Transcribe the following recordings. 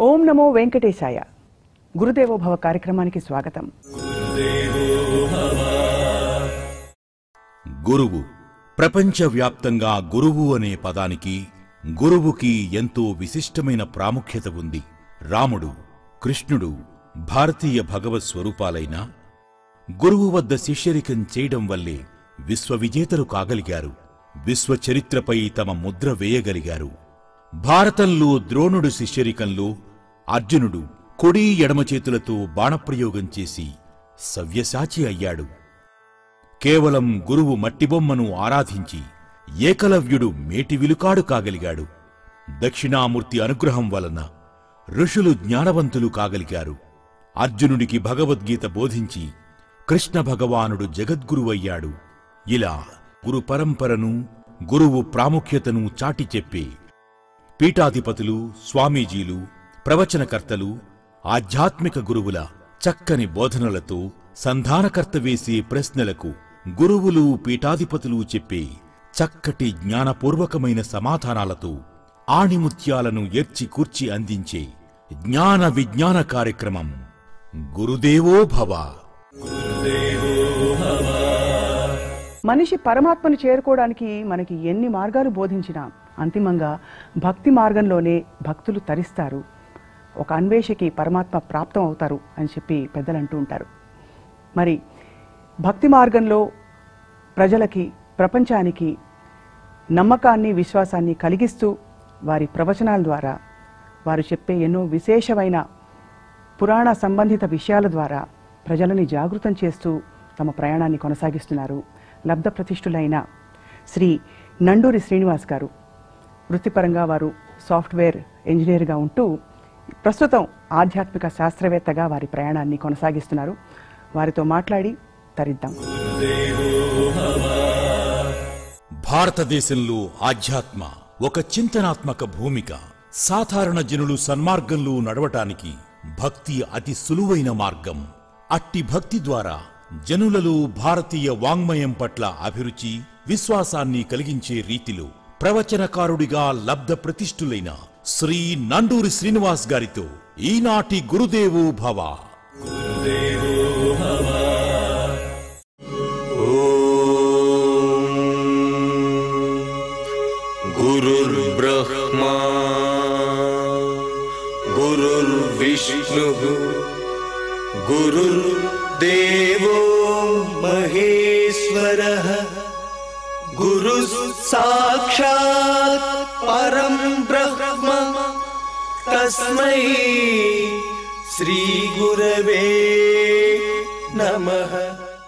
ఓం నమో వెంకటేశాయ గురుదేవో భవ కార్యక్రమానికి స్వాగతం గురువు ప్రపంచవ్యాప్తంగా గురువు అనే పదానికి గురువుకి ఎంతో విశిష్టమైన ప్రాముఖ్యత ఉంది రాముడు కృష్ణుడు భారతీయ భగవత్ స్వరూపాలైన గురువు వద్ద శిష్యరికం చేయడం వల్లే విశ్వవిజేతలు కాగలిగారు విశ్వ చరిత్రపై తమ ముద్ర వేయగలిగారు భారతంలో ద్రోణుడు శిష్యరికంలో అర్జునుడు కుడి ఎడమ చేతులతో బాణప్రయోగం చేసి సవ్యసాచి అయ్యాడు కేవలం గురువు మట్టిబొమ్మను ఆరాధించి ఏకలవ్యుడు మేటి విలుకాడు కాగలిగాడు దక్షిణామూర్తి అనుగ్రహం వలన ఋషులు జ్ఞానవంతులు కాగలిగారు అర్జునుడికి భగవద్గీత బోధించి కృష్ణ భగవానుడు జగద్గురువయ్యాడు ఇలా గురు పరంపరను గురువు ప్రాముఖ్యతను చాటి చెప్పే పీఠాధిపతులు స్వామీజీలు ప్రవచనకర్తలు ఆధ్యాత్మిక గురువుల చక్కని బోధనలతో సంధానకర్త వేసే ప్రశ్నలకు గురువులు పీఠాధిపతులు చెప్పే చక్కటి జ్ఞానపూర్వకమైన సమాధానాలతో ఆణిముత్యాలను ఎర్చి కూర్చి అందించే జ్ఞాన విజ్ఞాన కార్యక్రమం గురుదేవో భవ మనిషి పరమాత్మను చేరుకోవడానికి మనకి ఎన్ని మార్గాలు బోధించినా అంతిమంగా భక్తి మార్గంలోనే భక్తులు తరిస్తారు ఒక అన్వేషకి పరమాత్మ ప్రాప్తం అవుతారు అని చెప్పి పెద్దలు అంటూ ఉంటారు మరి భక్తి మార్గంలో ప్రజలకి ప్రపంచానికి నమ్మకాన్ని విశ్వాసాన్ని కలిగిస్తూ వారి ప్రవచనాల ద్వారా వారు చెప్పే ఎన్నో విశేషమైన పురాణ సంబంధిత విషయాల ద్వారా ప్రజలని జాగృతం చేస్తూ తమ ప్రయాణాన్ని కొనసాగిస్తున్నారు లబ్ధ ప్రతిష్ఠులైన శ్రీ నండూరి శ్రీనివాస్ గారు వృత్తిపరంగా వారు సాఫ్ట్వేర్ ఇంజనీర్గా ఉంటూ ప్రస్తుతం ఆధ్యాత్మిక శాస్త్రవేత్తగా వారి ప్రయాణాన్ని కొనసాగిస్తున్నారు వారితో మాట్లాడి తరిద్దాం భారతదేశంలో ఆధ్యాత్మ ఒక చింతనాత్మక భూమిక సాధారణ జనులు సన్మార్గంలో నడవటానికి భక్తి అతి సులువైన మార్గం అట్టి భక్తి ద్వారా జనులలో భారతీయ వాంగ్మయం పట్ల అభిరుచి విశ్వాసాన్ని కలిగించే రీతిలో ప్రవచనకారుడిగా లబ్ధ ప్రతిష్ఠులైన శ్రీ నండూరి శ్రీనివాస్ గారితో ఈనాటి గురుదేవో భవ गुरुर्ब्रह्मा गुरुर्विष्णुः गुरुर्देवो महेश्वरः गुरुः साक्षात् परं ब्रह्म तस्मै श्रीगुरवे नमः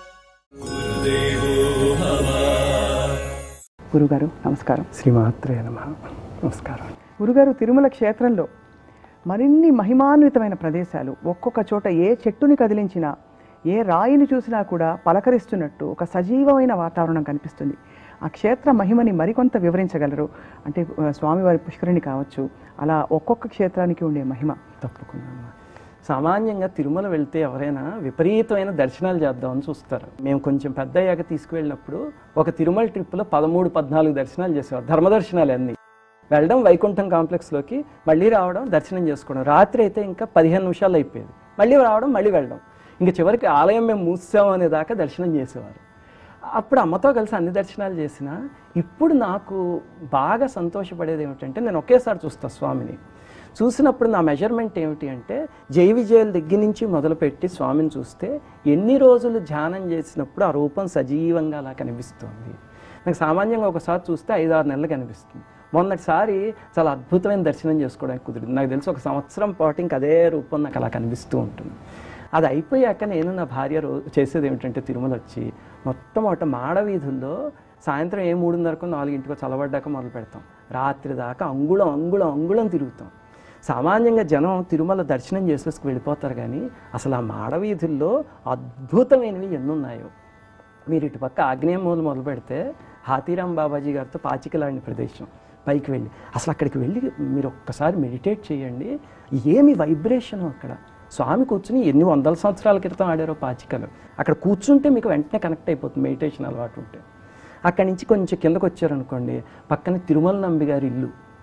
గురుగారు నమస్కారం శ్రీమాత్రే నమ నమస్కారం గురుగారు తిరుమల క్షేత్రంలో మరిన్ని మహిమాన్వితమైన ప్రదేశాలు ఒక్కొక్క చోట ఏ చెట్టుని కదిలించినా ఏ రాయిని చూసినా కూడా పలకరిస్తున్నట్టు ఒక సజీవమైన వాతావరణం కనిపిస్తుంది ఆ క్షేత్ర మహిమని మరికొంత వివరించగలరు అంటే ఆ, స్వామివారి పుష్కరిణి కావచ్చు అలా ఒక్కొక్క క్షేత్రానికి ఉండే మహిమ తప్పకుండా అమ్మా. సామాన్యంగా తిరుమల వెళ్తే ఎవరైనా విపరీతమైన దర్శనాలు చేద్దామని చూస్తారు మేము కొంచెం పెద్ద అయ్యాక తీసుకువెళ్ళినప్పుడు ఒక తిరుమల ట్రిప్లో పదమూడు పద్నాలుగు దర్శనాలు చేసేవారు ధర్మ దర్శనాలు అన్నీ వెళ్ళడం వైకుంఠం కాంప్లెక్స్లోకి మళ్ళీ రావడం దర్శనం చేసుకోవడం రాత్రి అయితే ఇంకా పదిహేను నిమిషాలు అయిపోయేది మళ్ళీ రావడం మళ్ళీ వెళ్ళడం ఇంకా చివరికి ఆలయం మేము మూసాం అనే దాకా దర్శనం చేసేవారు అప్పుడు అమ్మతో కలిసి అన్ని దర్శనాలు చేసిన ఇప్పుడు నాకు బాగా సంతోషపడేది ఏమిటంటే నేను ఒకేసారి చూస్తా స్వామిని చూసినప్పుడు నా మెజర్మెంట్ ఏమిటి అంటే జై విజయాల దగ్గర నుంచి మొదలుపెట్టి స్వామిని చూస్తే ఎన్ని రోజులు ధ్యానం చేసినప్పుడు ఆ రూపం సజీవంగా అలా కనిపిస్తుంది నాకు సామాన్యంగా ఒకసారి చూస్తే ఐదు ఆరు నెలలు కనిపిస్తుంది మొన్నటిసారి చాలా అద్భుతమైన దర్శనం చేసుకోవడానికి కుదిరింది నాకు తెలిసి ఒక సంవత్సరం పాటు ఇంక అదే రూపం నాకు అలా కనిపిస్తూ ఉంటుంది అది అయిపోయాక నేను నా భార్య రో చేసేది ఏమిటంటే తిరుమల వచ్చి మొట్టమొదట మాడవీధుల్లో సాయంత్రం ఏ మూడున్నరకు నాలుగింటికో చల్లబడ్డాక మొదలు పెడతాం రాత్రి దాకా అంగుళం అంగుళం అంగుళం తిరుగుతాం సామాన్యంగా జనం తిరుమల దర్శనం చేసేసుకు వెళ్ళిపోతారు కానీ అసలు ఆ మాడవీధుల్లో అద్భుతమైనవి ఎన్నున్నాయో మీరు ఇటు పక్క ఆగ్నేయ మూల మొదలు పెడితే హాతీరాం బాబాజీ గారితో పాచికలాడిన ప్రదేశం పైకి వెళ్ళి అసలు అక్కడికి వెళ్ళి మీరు ఒక్కసారి మెడిటేట్ చేయండి ఏమి వైబ్రేషన్ అక్కడ స్వామి కూర్చుని ఎన్ని వందల సంవత్సరాల క్రితం ఆడారో పాచికలు అక్కడ కూర్చుంటే మీకు వెంటనే కనెక్ట్ అయిపోతుంది మెడిటేషన్ అలవాటు ఉంటే అక్కడి నుంచి కొంచెం కిందకు వచ్చారనుకోండి పక్కన తిరుమల నంబి గారి ఇల్లు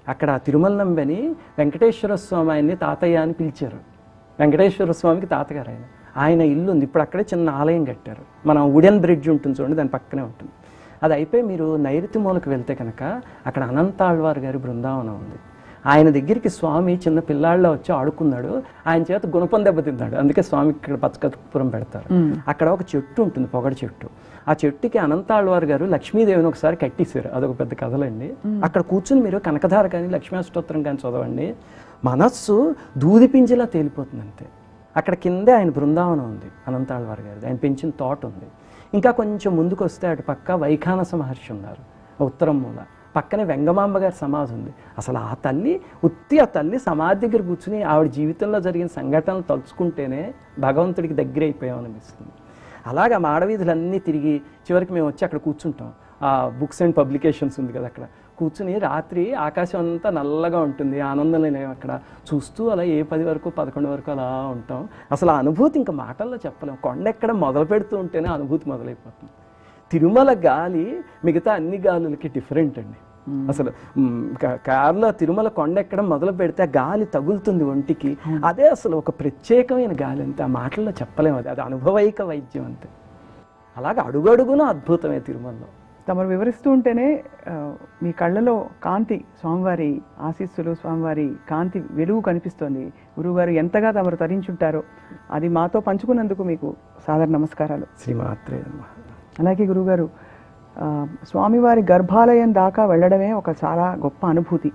అక్కడ తిరుమల నంబని వెంకటేశ్వర స్వామి ఆయన్ని తాతయ్య అని పిలిచారు వెంకటేశ్వర స్వామికి తాతగారు ఆయన ఆయన ఇల్లు ఉంది ఇప్పుడు అక్కడే చిన్న ఆలయం కట్టారు మనం వుడెన్ బ్రిడ్జ్ ఉంటుంది చూడండి దాని పక్కనే ఉంటుంది అది అయిపోయి మీరు నైరుతి మూలకు వెళ్తే కనుక అక్కడ అనంతాళ్వార్ గారి బృందావనం ఉంది ఆయన దగ్గరికి స్వామి చిన్న పిల్లాళ్ళ వచ్చి ఆడుకున్నాడు ఆయన చేత గుణపం దెబ్బతిన్నాడు అందుకే స్వామికి ఇక్కడ పచ్చకర్పూరం పెడతారు అక్కడ ఒక చెట్టు ఉంటుంది పొగడి చెట్టు ఆ చెట్టుకి అనంతాళ్వార్ గారు లక్ష్మీదేవిని ఒకసారి కట్టేశారు అదొక పెద్ద కథలండి అక్కడ కూర్చుని మీరు కనకధార కానీ లక్ష్మీ అష్టోత్తరం కానీ చదవండి మనస్సు దూది పింజిలా తేలిపోతుంది అంతే అక్కడ కిందే ఆయన బృందావనం ఉంది అనంతాళ్వార్ గారిది ఆయన పెంచిన తోట ఉంది ఇంకా కొంచెం ముందుకు వస్తే అటు పక్క వైఖానస మహర్షి ఉన్నారు ఉత్తరం మూల పక్కనే వెంగమాంబ గారి సమాధి ఉంది అసలు ఆ తల్లి ఉత్తి ఆ తల్లి సమాధి దగ్గర కూర్చుని ఆవిడ జీవితంలో జరిగిన సంఘటనలు తలుచుకుంటేనే భగవంతుడికి దగ్గర అయిపోయామనిపిస్తుంది అలాగా మాడవీధులన్నీ తిరిగి చివరికి మేము వచ్చి అక్కడ కూర్చుంటాం ఆ బుక్స్ అండ్ పబ్లికేషన్స్ ఉంది కదా అక్కడ కూర్చుని రాత్రి ఆకాశం అంతా నల్లగా ఉంటుంది ఆనందం లేని అక్కడ చూస్తూ అలా ఏ పది వరకు పదకొండు వరకు అలా ఉంటాం అసలు ఆ అనుభూతి ఇంకా మాటల్లో చెప్పలేం కొండ ఎక్కడ మొదలు పెడుతూ ఉంటేనే ఆ అనుభూతి మొదలైపోతుంది తిరుమల గాలి మిగతా అన్ని గాలులకి డిఫరెంట్ అండి అసలు మ్, కా- కారులో తిరుమల కొండ ఎక్కడం మొదలు పెడితే ఆ గాలి తగులుతుంది ఒంటికి అదే అసలు ఒక ప్రత్యేకమైన గాలి అంతే ఆ మాటల్లో చెప్పలేము అది అది అనుభవైక వైద్యం అంతే అలాగే అడుగడుగున అద్భుతమే తిరుమలలో తమరు వివరిస్తూ ఉంటేనే ఆ, మీ కళ్ళలో కాంతి స్వామివారి ఆశీస్సులు స్వామివారి కాంతి వెలుగు కనిపిస్తోంది గురువుగారు ఎంతగా తమరు తరించుంటారో అది మాతో పంచుకున్నందుకు మీకు సాదర నమస్కారాలు శ్రీమాత్రే నమః. అలాగే గురుగారు ఆ, స్వామివారి గర్భాలయం దాకా వెళ్ళడమే ఒక చాలా గొప్ప అనుభూతి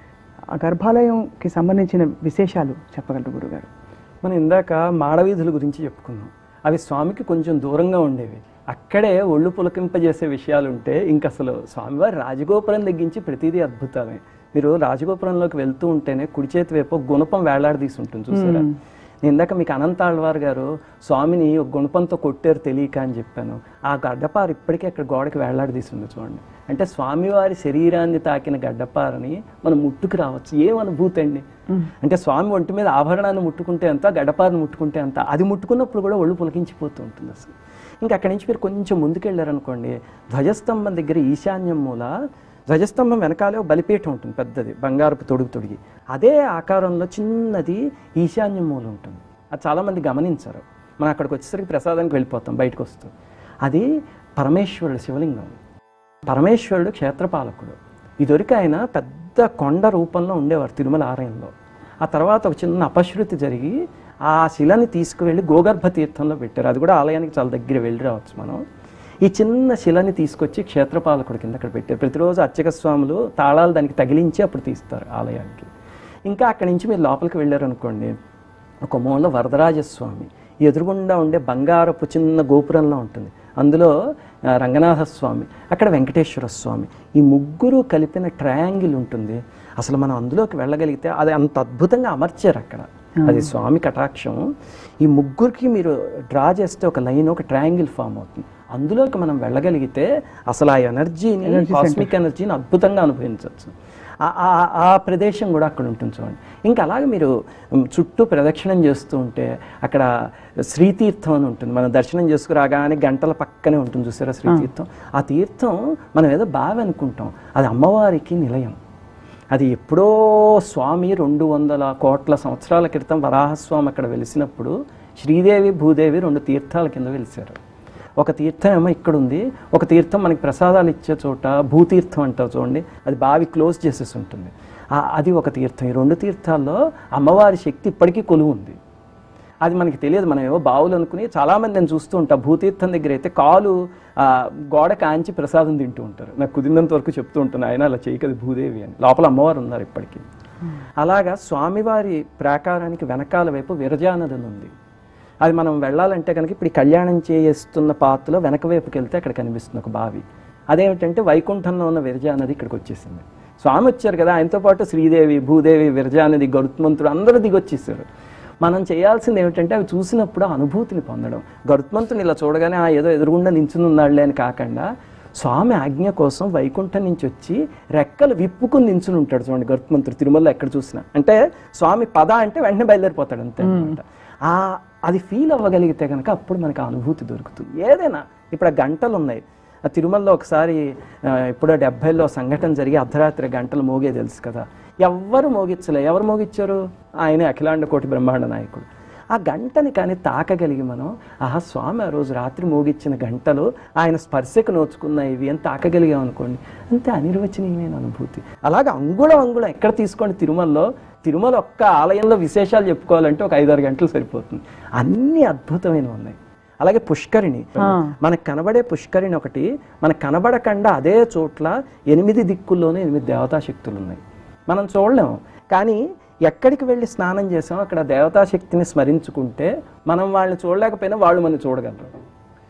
ఆ గర్భాలయంకి సంబంధించిన విశేషాలు చెప్పగలరు గురుగారు మనం ఇందాక మాడవీధుల గురించి చెప్పుకున్నాం అవి స్వామికి కొంచెం దూరంగా ఉండేవి అక్కడే ఒళ్ళు పులకింపజేసే విషయాలు ఉంటే ఇంక అసలు స్వామివారి రాజగోపురం తగ్గించి ప్రతిదీ అద్భుతమే మీరు రాజగోపురంలోకి వెళ్తూ ఉంటేనే కుడి చేతి వైపు ఒక గుణపం వేలాడదీసి ఉంటుంది చూసారా నేను ఇందాక మీకు అనంతాళ్వార్ గారు స్వామిని ఒక గుణపంతో కొట్టారు తెలియక అని చెప్పాను ఆ గడ్డపార ఇప్పటికీ అక్కడ గోడకి వేలాడదీసి ఉంది చూడండి అంటే స్వామివారి శరీరాన్ని తాకిన గడ్డపారని మనం ముట్టుకు రావచ్చు ఏం అనుభూతి అండి అంటే స్వామి ఒంటి మీద ఆభరణాన్ని ముట్టుకుంటే అంత గడ్డపారని ముట్టుకుంటే అంత అది ముట్టుకున్నప్పుడు కూడా ఒళ్ళు పులకించిపోతూ ఉంటుంది అసలు ఇంకా అక్కడి నుంచి మీరు కొంచెం ముందుకెళ్ళారనుకోండి ధ్వజస్తంభం దగ్గర ఈశాన్యం మూల ధ్వజస్తంభం వెనకాలే ఒక బలిపీఠం ఉంటుంది పెద్దది బంగారపు తొడుగు తొడిగి అదే ఆకారంలో చిన్నది ఈశాన్యం మూల ఉంటుంది అది చాలామంది గమనించరు మనం అక్కడికి వచ్చేసరికి ప్రసాదానికి వెళ్ళిపోతాం బయటకు వస్తూ అది పరమేశ్వరుడు శివలింగం పరమేశ్వరుడు క్షేత్రపాలకుడు ఇదివరకు ఆయన పెద్ద కొండ రూపంలో ఉండేవారు తిరుమల ఆలయంలో ఆ తర్వాత ఒక చిన్న అపశృతి జరిగి ఆ శిలని తీసుకువెళ్ళి గోగర్భ తీర్థంలో పెట్టారు అది కూడా ఆలయానికి చాలా దగ్గర వెళ్ళి రావచ్చు మనం ఈ చిన్న శిలని తీసుకొచ్చి క్షేత్రపాలకుడి కింద అక్కడ పెట్టారు ప్రతిరోజు అర్చక స్వాములు తాళాలు దానికి తగిలించి అప్పుడు తీస్తారు ఆలయానికి ఇంకా అక్కడి నుంచి మీరు లోపలికి వెళ్ళారనుకోండి ఒక మూల వరదరాజస్వామి ఎదురుగుండా ఉండే బంగారపు చిన్న గోపురంలో ఉంటుంది అందులో ఆ, రంగనాథ స్వామి అక్కడ వెంకటేశ్వర స్వామి ఈ ముగ్గురు కలిపిన ట్రయాంగిల్ ఉంటుంది అసలు మనం అందులోకి వెళ్ళగలిగితే అది అంత అద్భుతంగా అమర్చారు అక్కడ అది స్వామి కటాక్షం ఈ ముగ్గురికి మీరు డ్రా చేస్తే ఒక లైన్ ఒక ట్రయాంగిల్ ఫామ్ అవుతుంది అందులోకి మనం వెళ్ళగలిగితే అసలు ఆ ఎనర్జీని కాస్మిక్ ఎనర్జీని అద్భుతంగా అనుభవించవచ్చు ఆ- ఆ- ఆ ప్రదేశం కూడా అక్కడ ఉంటుంది చూడండి ఇంకా అలాగే మీరు ఉమ్, చుట్టూ ప్రదక్షిణం చేస్తూ ఉంటే అక్కడ శ్రీతీర్థం అని ఉంటుంది మనం దర్శనం చేసుకురాగానే గంటల పక్కనే ఉంటుంది చూసారా శ్రీతీర్థం ఆ తీర్థం మనం ఏదో బావి అనుకుంటాం అది అమ్మవారికి నిలయం అది ఎప్పుడో స్వామి రెండు వందల కోట్ల సంవత్సరాల క్రితం వరాహస్వామి అక్కడ వెలిసినప్పుడు శ్రీదేవి భూదేవి రెండు తీర్థాల కింద వెలిశారు ఒక తీర్థం ఏమో ఇక్కడ ఉంది ఒక తీర్థం మనకి ప్రసాదాలు ఇచ్చే చోట భూతీర్థం అంటారు చూడండి అది బావి క్లోజ్ చేసేసి ఉంటుంది ఆ- అది ఒక తీర్థం ఈ రెండు తీర్థాల్లో అమ్మవారి శక్తి ఇప్పటికీ కొలువు ఉంది అది మనకి తెలియదు మనం ఏవో బావులు అనుకుని చాలామంది నేను చూస్తూ ఉంటా భూతీర్థం దగ్గర అయితే కాలు ఆ, గోడ కాంచి ప్రసాదం తింటూ ఉంటారు నాకు కుదిరినంత వరకు చెప్తూ ఉంటాను ఆయన అలా చేయకది భూదేవి అని లోపల అమ్మవారు ఉన్నారు ఇప్పటికీ అలాగా స్వామివారి ప్రాకారానికి వెనకాల వైపు విరజానది ఉంది అది మనం వెళ్ళాలంటే కనుక ఇప్పుడు ఈ కళ్యాణం చేస్తున్న పాత్రలో వెనక వైపుకి వెళ్తే అక్కడ కనిపిస్తుంది ఒక బావి అదేమిటంటే వైకుంఠంలో ఉన్న విరజానది ఇక్కడికి వచ్చేసింది స్వామి వచ్చారు కదా ఆయనతో పాటు శ్రీదేవి భూదేవి విరజానది గరుత్మంతుడు అందరూ దిగొచ్చేసారు మనం చేయాల్సింది ఏమిటంటే అవి చూసినప్పుడు ఆ అనుభూతిని పొందడం గరుత్మంతుని ఇలా చూడగానే ఆ ఏదో ఎదురుగుండా నించుని ఉన్నాడులే అని కాకుండా స్వామి ఆజ్ఞ కోసం వైకుంఠం నుంచి వచ్చి రెక్కలు విప్పుకుని నించుని ఉంటాడు చూడండి గరుత్మంతుడు తిరుమలలో ఎక్కడ చూసినా అంటే స్వామి పద అంటే వెంటనే బయలుదేరిపోతాడు అంతే అనమాట ఆ అది ఫీల్ అవ్వగలిగితే కనుక అప్పుడు మనకి ఆ అనుభూతి దొరుకుతుంది ఏదైనా ఇప్పుడు ఆ గంటలు ఉన్నాయి ఆ తిరుమలలో ఒకసారి ఆ, ఎప్పుడో డెబ్బైలో సంఘటన జరిగి అర్ధరాత్రి గంటలు మోగే తెలుసు కదా ఎవ్వరు మోగించలే ఎవరు మోగించారు ఆయన అఖిలాండ కోటి బ్రహ్మాండ నాయకుడు ఆ గంటని కానీ తాకగలిగి మనం ఆహా స్వామి ఆ రోజు రాత్రి మోగిచ్చిన గంటలు ఆయన స్పర్శకు నోచుకున్న ఇవి అని తాకగలిగాం అనుకోండి అంతే అనిర్వచనీయమైన అనుభూతి అలాగే అంగుళం అంగుళం ఎక్కడ తీసుకోండి తిరుమలలో తిరుమల ఒక్క ఆలయంలో విశేషాలు చెప్పుకోవాలంటే ఒక ఐదారు గంటలు సరిపోతుంది అన్ని అద్భుతమైనవి ఉన్నాయి అలాగే పుష్కరిణి మనకు కనబడే పుష్కరిణి ఒకటి మనకు కనబడకుండా అదే చోట్ల ఎనిమిది దిక్కుల్లోనే ఎనిమిది దేవతా శక్తులు ఉన్నాయి మనం చూడలేము కానీ ఎక్కడికి వెళ్ళి స్నానం చేసాం అక్కడ దేవతా శక్తిని స్మరించుకుంటే మనం వాళ్ళని చూడలేకపోయినా వాళ్ళు మనం చూడగలరు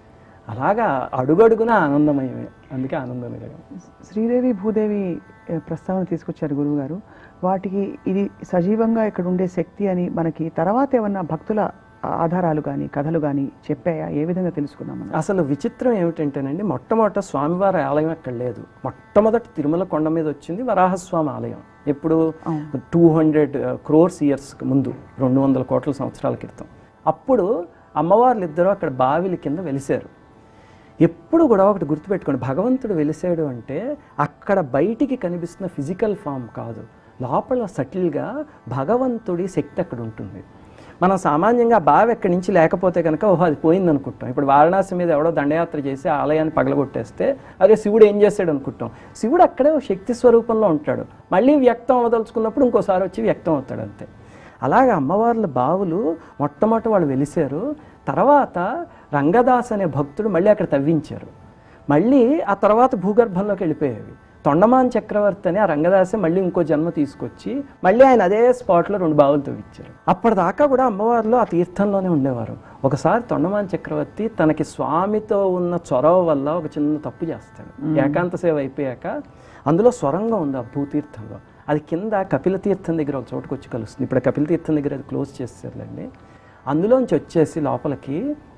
అలాగా అడుగడుగున ఆనందమయమే అందుకే ఆనందం నిలయం శ్రీదేవి భూదేవి ఏ, ప్రస్తావన తీసుకొచ్చారు గురువుగారు వాటికి ఇది సజీవంగా ఇక్కడ ఉండే శక్తి అని మనకి తర్వాత ఏమన్నా భక్తుల ఆధారాలు కానీ కథలు కానీ చెప్పాయా ఏ విధంగా తెలుసుకున్నాం మనం అసలు విచిత్రం ఏమిటంటేనండి మొట్టమొదట స్వామివారి ఆలయం అక్కడ లేదు మొట్టమొదటి తిరుమల కొండ మీద వచ్చింది వరాహస్వామి ఆలయం ఎప్పుడు టూ హండ్రెడ్ క్రోర్స్ ఇయర్స్ ముందు రెండు వందల కోట్ల సంవత్సరాల క్రితం అప్పుడు అమ్మవార్లు ఇద్దరు అక్కడ బావిల కింద వెలిశారు ఎప్పుడు కూడా ఒకటి గుర్తుపెట్టుకోండి భగవంతుడు వెలిసాడు అంటే అక్కడ బయటికి కనిపిస్తున్న ఫిజికల్ ఫామ్ కాదు లోపల సటిల్గా భగవంతుడి శక్తి అక్కడ ఉంటుంది మనం సామాన్యంగా ఆ బావి ఎక్కడి నుంచి లేకపోతే కనుక ఓహో అది పోయింది అనుకుంటాం ఇప్పుడు వారణాసి మీద ఎవడో దండయాత్ర చేసి ఆ ఆలయాన్ని పగలగొట్టేస్తే అదే శివుడు ఏం చేశాడు అనుకుంటాం శివుడు అక్కడే ఓ శక్తి స్వరూపంలో ఉంటాడు మళ్ళీ వ్యక్తం అవదలుచుకున్నప్పుడు ఇంకోసారి వచ్చి వ్యక్తం అవుతాడు అంతే అలాగే అమ్మవార్ల బావులు మొట్టమొదటి వాళ్ళు వెలిశారు తర్వాత రంగదాస్ అనే భక్తుడు మళ్ళీ అక్కడ తవ్వించారు మళ్ళీ ఆ తర్వాత భూగర్భంలోకి వెళ్ళిపోయేవి తొండమాన్ చక్రవర్తి అని ఆ రంగదాసే మళ్ళీ ఇంకో జన్మ తీసుకొచ్చి మళ్ళీ ఆయన అదే స్పాట్లో రెండు బావులు తవ్వించారు అప్పటిదాకా కూడా అమ్మవార్లు ఆ తీర్థంలోనే ఉండేవారు ఒకసారి తొండమాన్ చక్రవర్తి తనకి స్వామితో ఉన్న చొరవ వల్ల ఒక చిన్న తప్పు చేస్తాడు ఏకాంత సేవ అయిపోయాక అందులో స్వరంగం ఉంది ఆ భూతీర్థంలో అది కింద కపిల తీర్థం దగ్గర ఒక చోటుకు వచ్చి కలుస్తుంది ఇప్పుడు ఆ కపిల తీర్థం దగ్గర అది క్లోజ్ చేస్తారులేండి అందులోంచి వచ్చేసి లోపలికి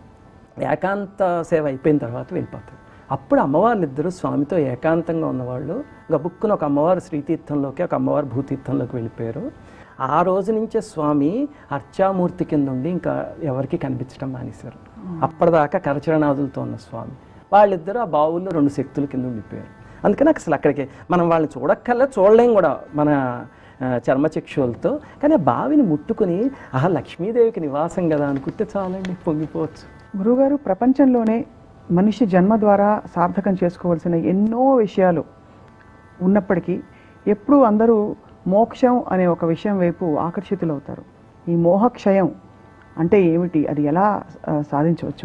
ఏకాంత సేవ అయిపోయిన తర్వాత వెళ్ళిపోతారు అప్పుడు అమ్మవార్లు ఇద్దరు స్వామితో ఏకాంతంగా ఉన్నవాళ్ళు గబుక్కున ఒక అమ్మవారు శ్రీతీర్థంలోకి ఒక అమ్మవారు భూతీర్థంలోకి వెళ్ళిపోయారు ఆ రోజు నుంచే స్వామి అర్చామూర్తి కింద ఉండి ఇంకా ఎవరికి కనిపించడం మానేశారు అప్పటిదాకా కరచరణాదులతో ఉన్న స్వామి వాళ్ళిద్దరూ ఆ బావుల్లో రెండు శక్తుల కింద ఉండిపోయారు అందుకని నాకు అసలు అక్కడికి మనం వాళ్ళని చూడక్కల్లా చూడలేం కూడా మన ఆ, చర్మచక్షువులతో కానీ ఆ బావిని ముట్టుకుని ఆహా లక్ష్మీదేవికి నివాసం కదా అనుకుంటే చాలండి పొంగిపోవచ్చు గురువుగారు ప్రపంచంలోనే మనిషి జన్మ ద్వారా సార్థకం చేసుకోవాల్సిన ఎన్నో విషయాలు ఉన్నప్పటికీ ఎప్పుడూ అందరూ మోక్షం అనే ఒక విషయం వైపు ఆకర్షితులవుతారు ఈ మోహక్షయం అంటే ఏమిటి అది ఎలా ఆ, సాధించవచ్చు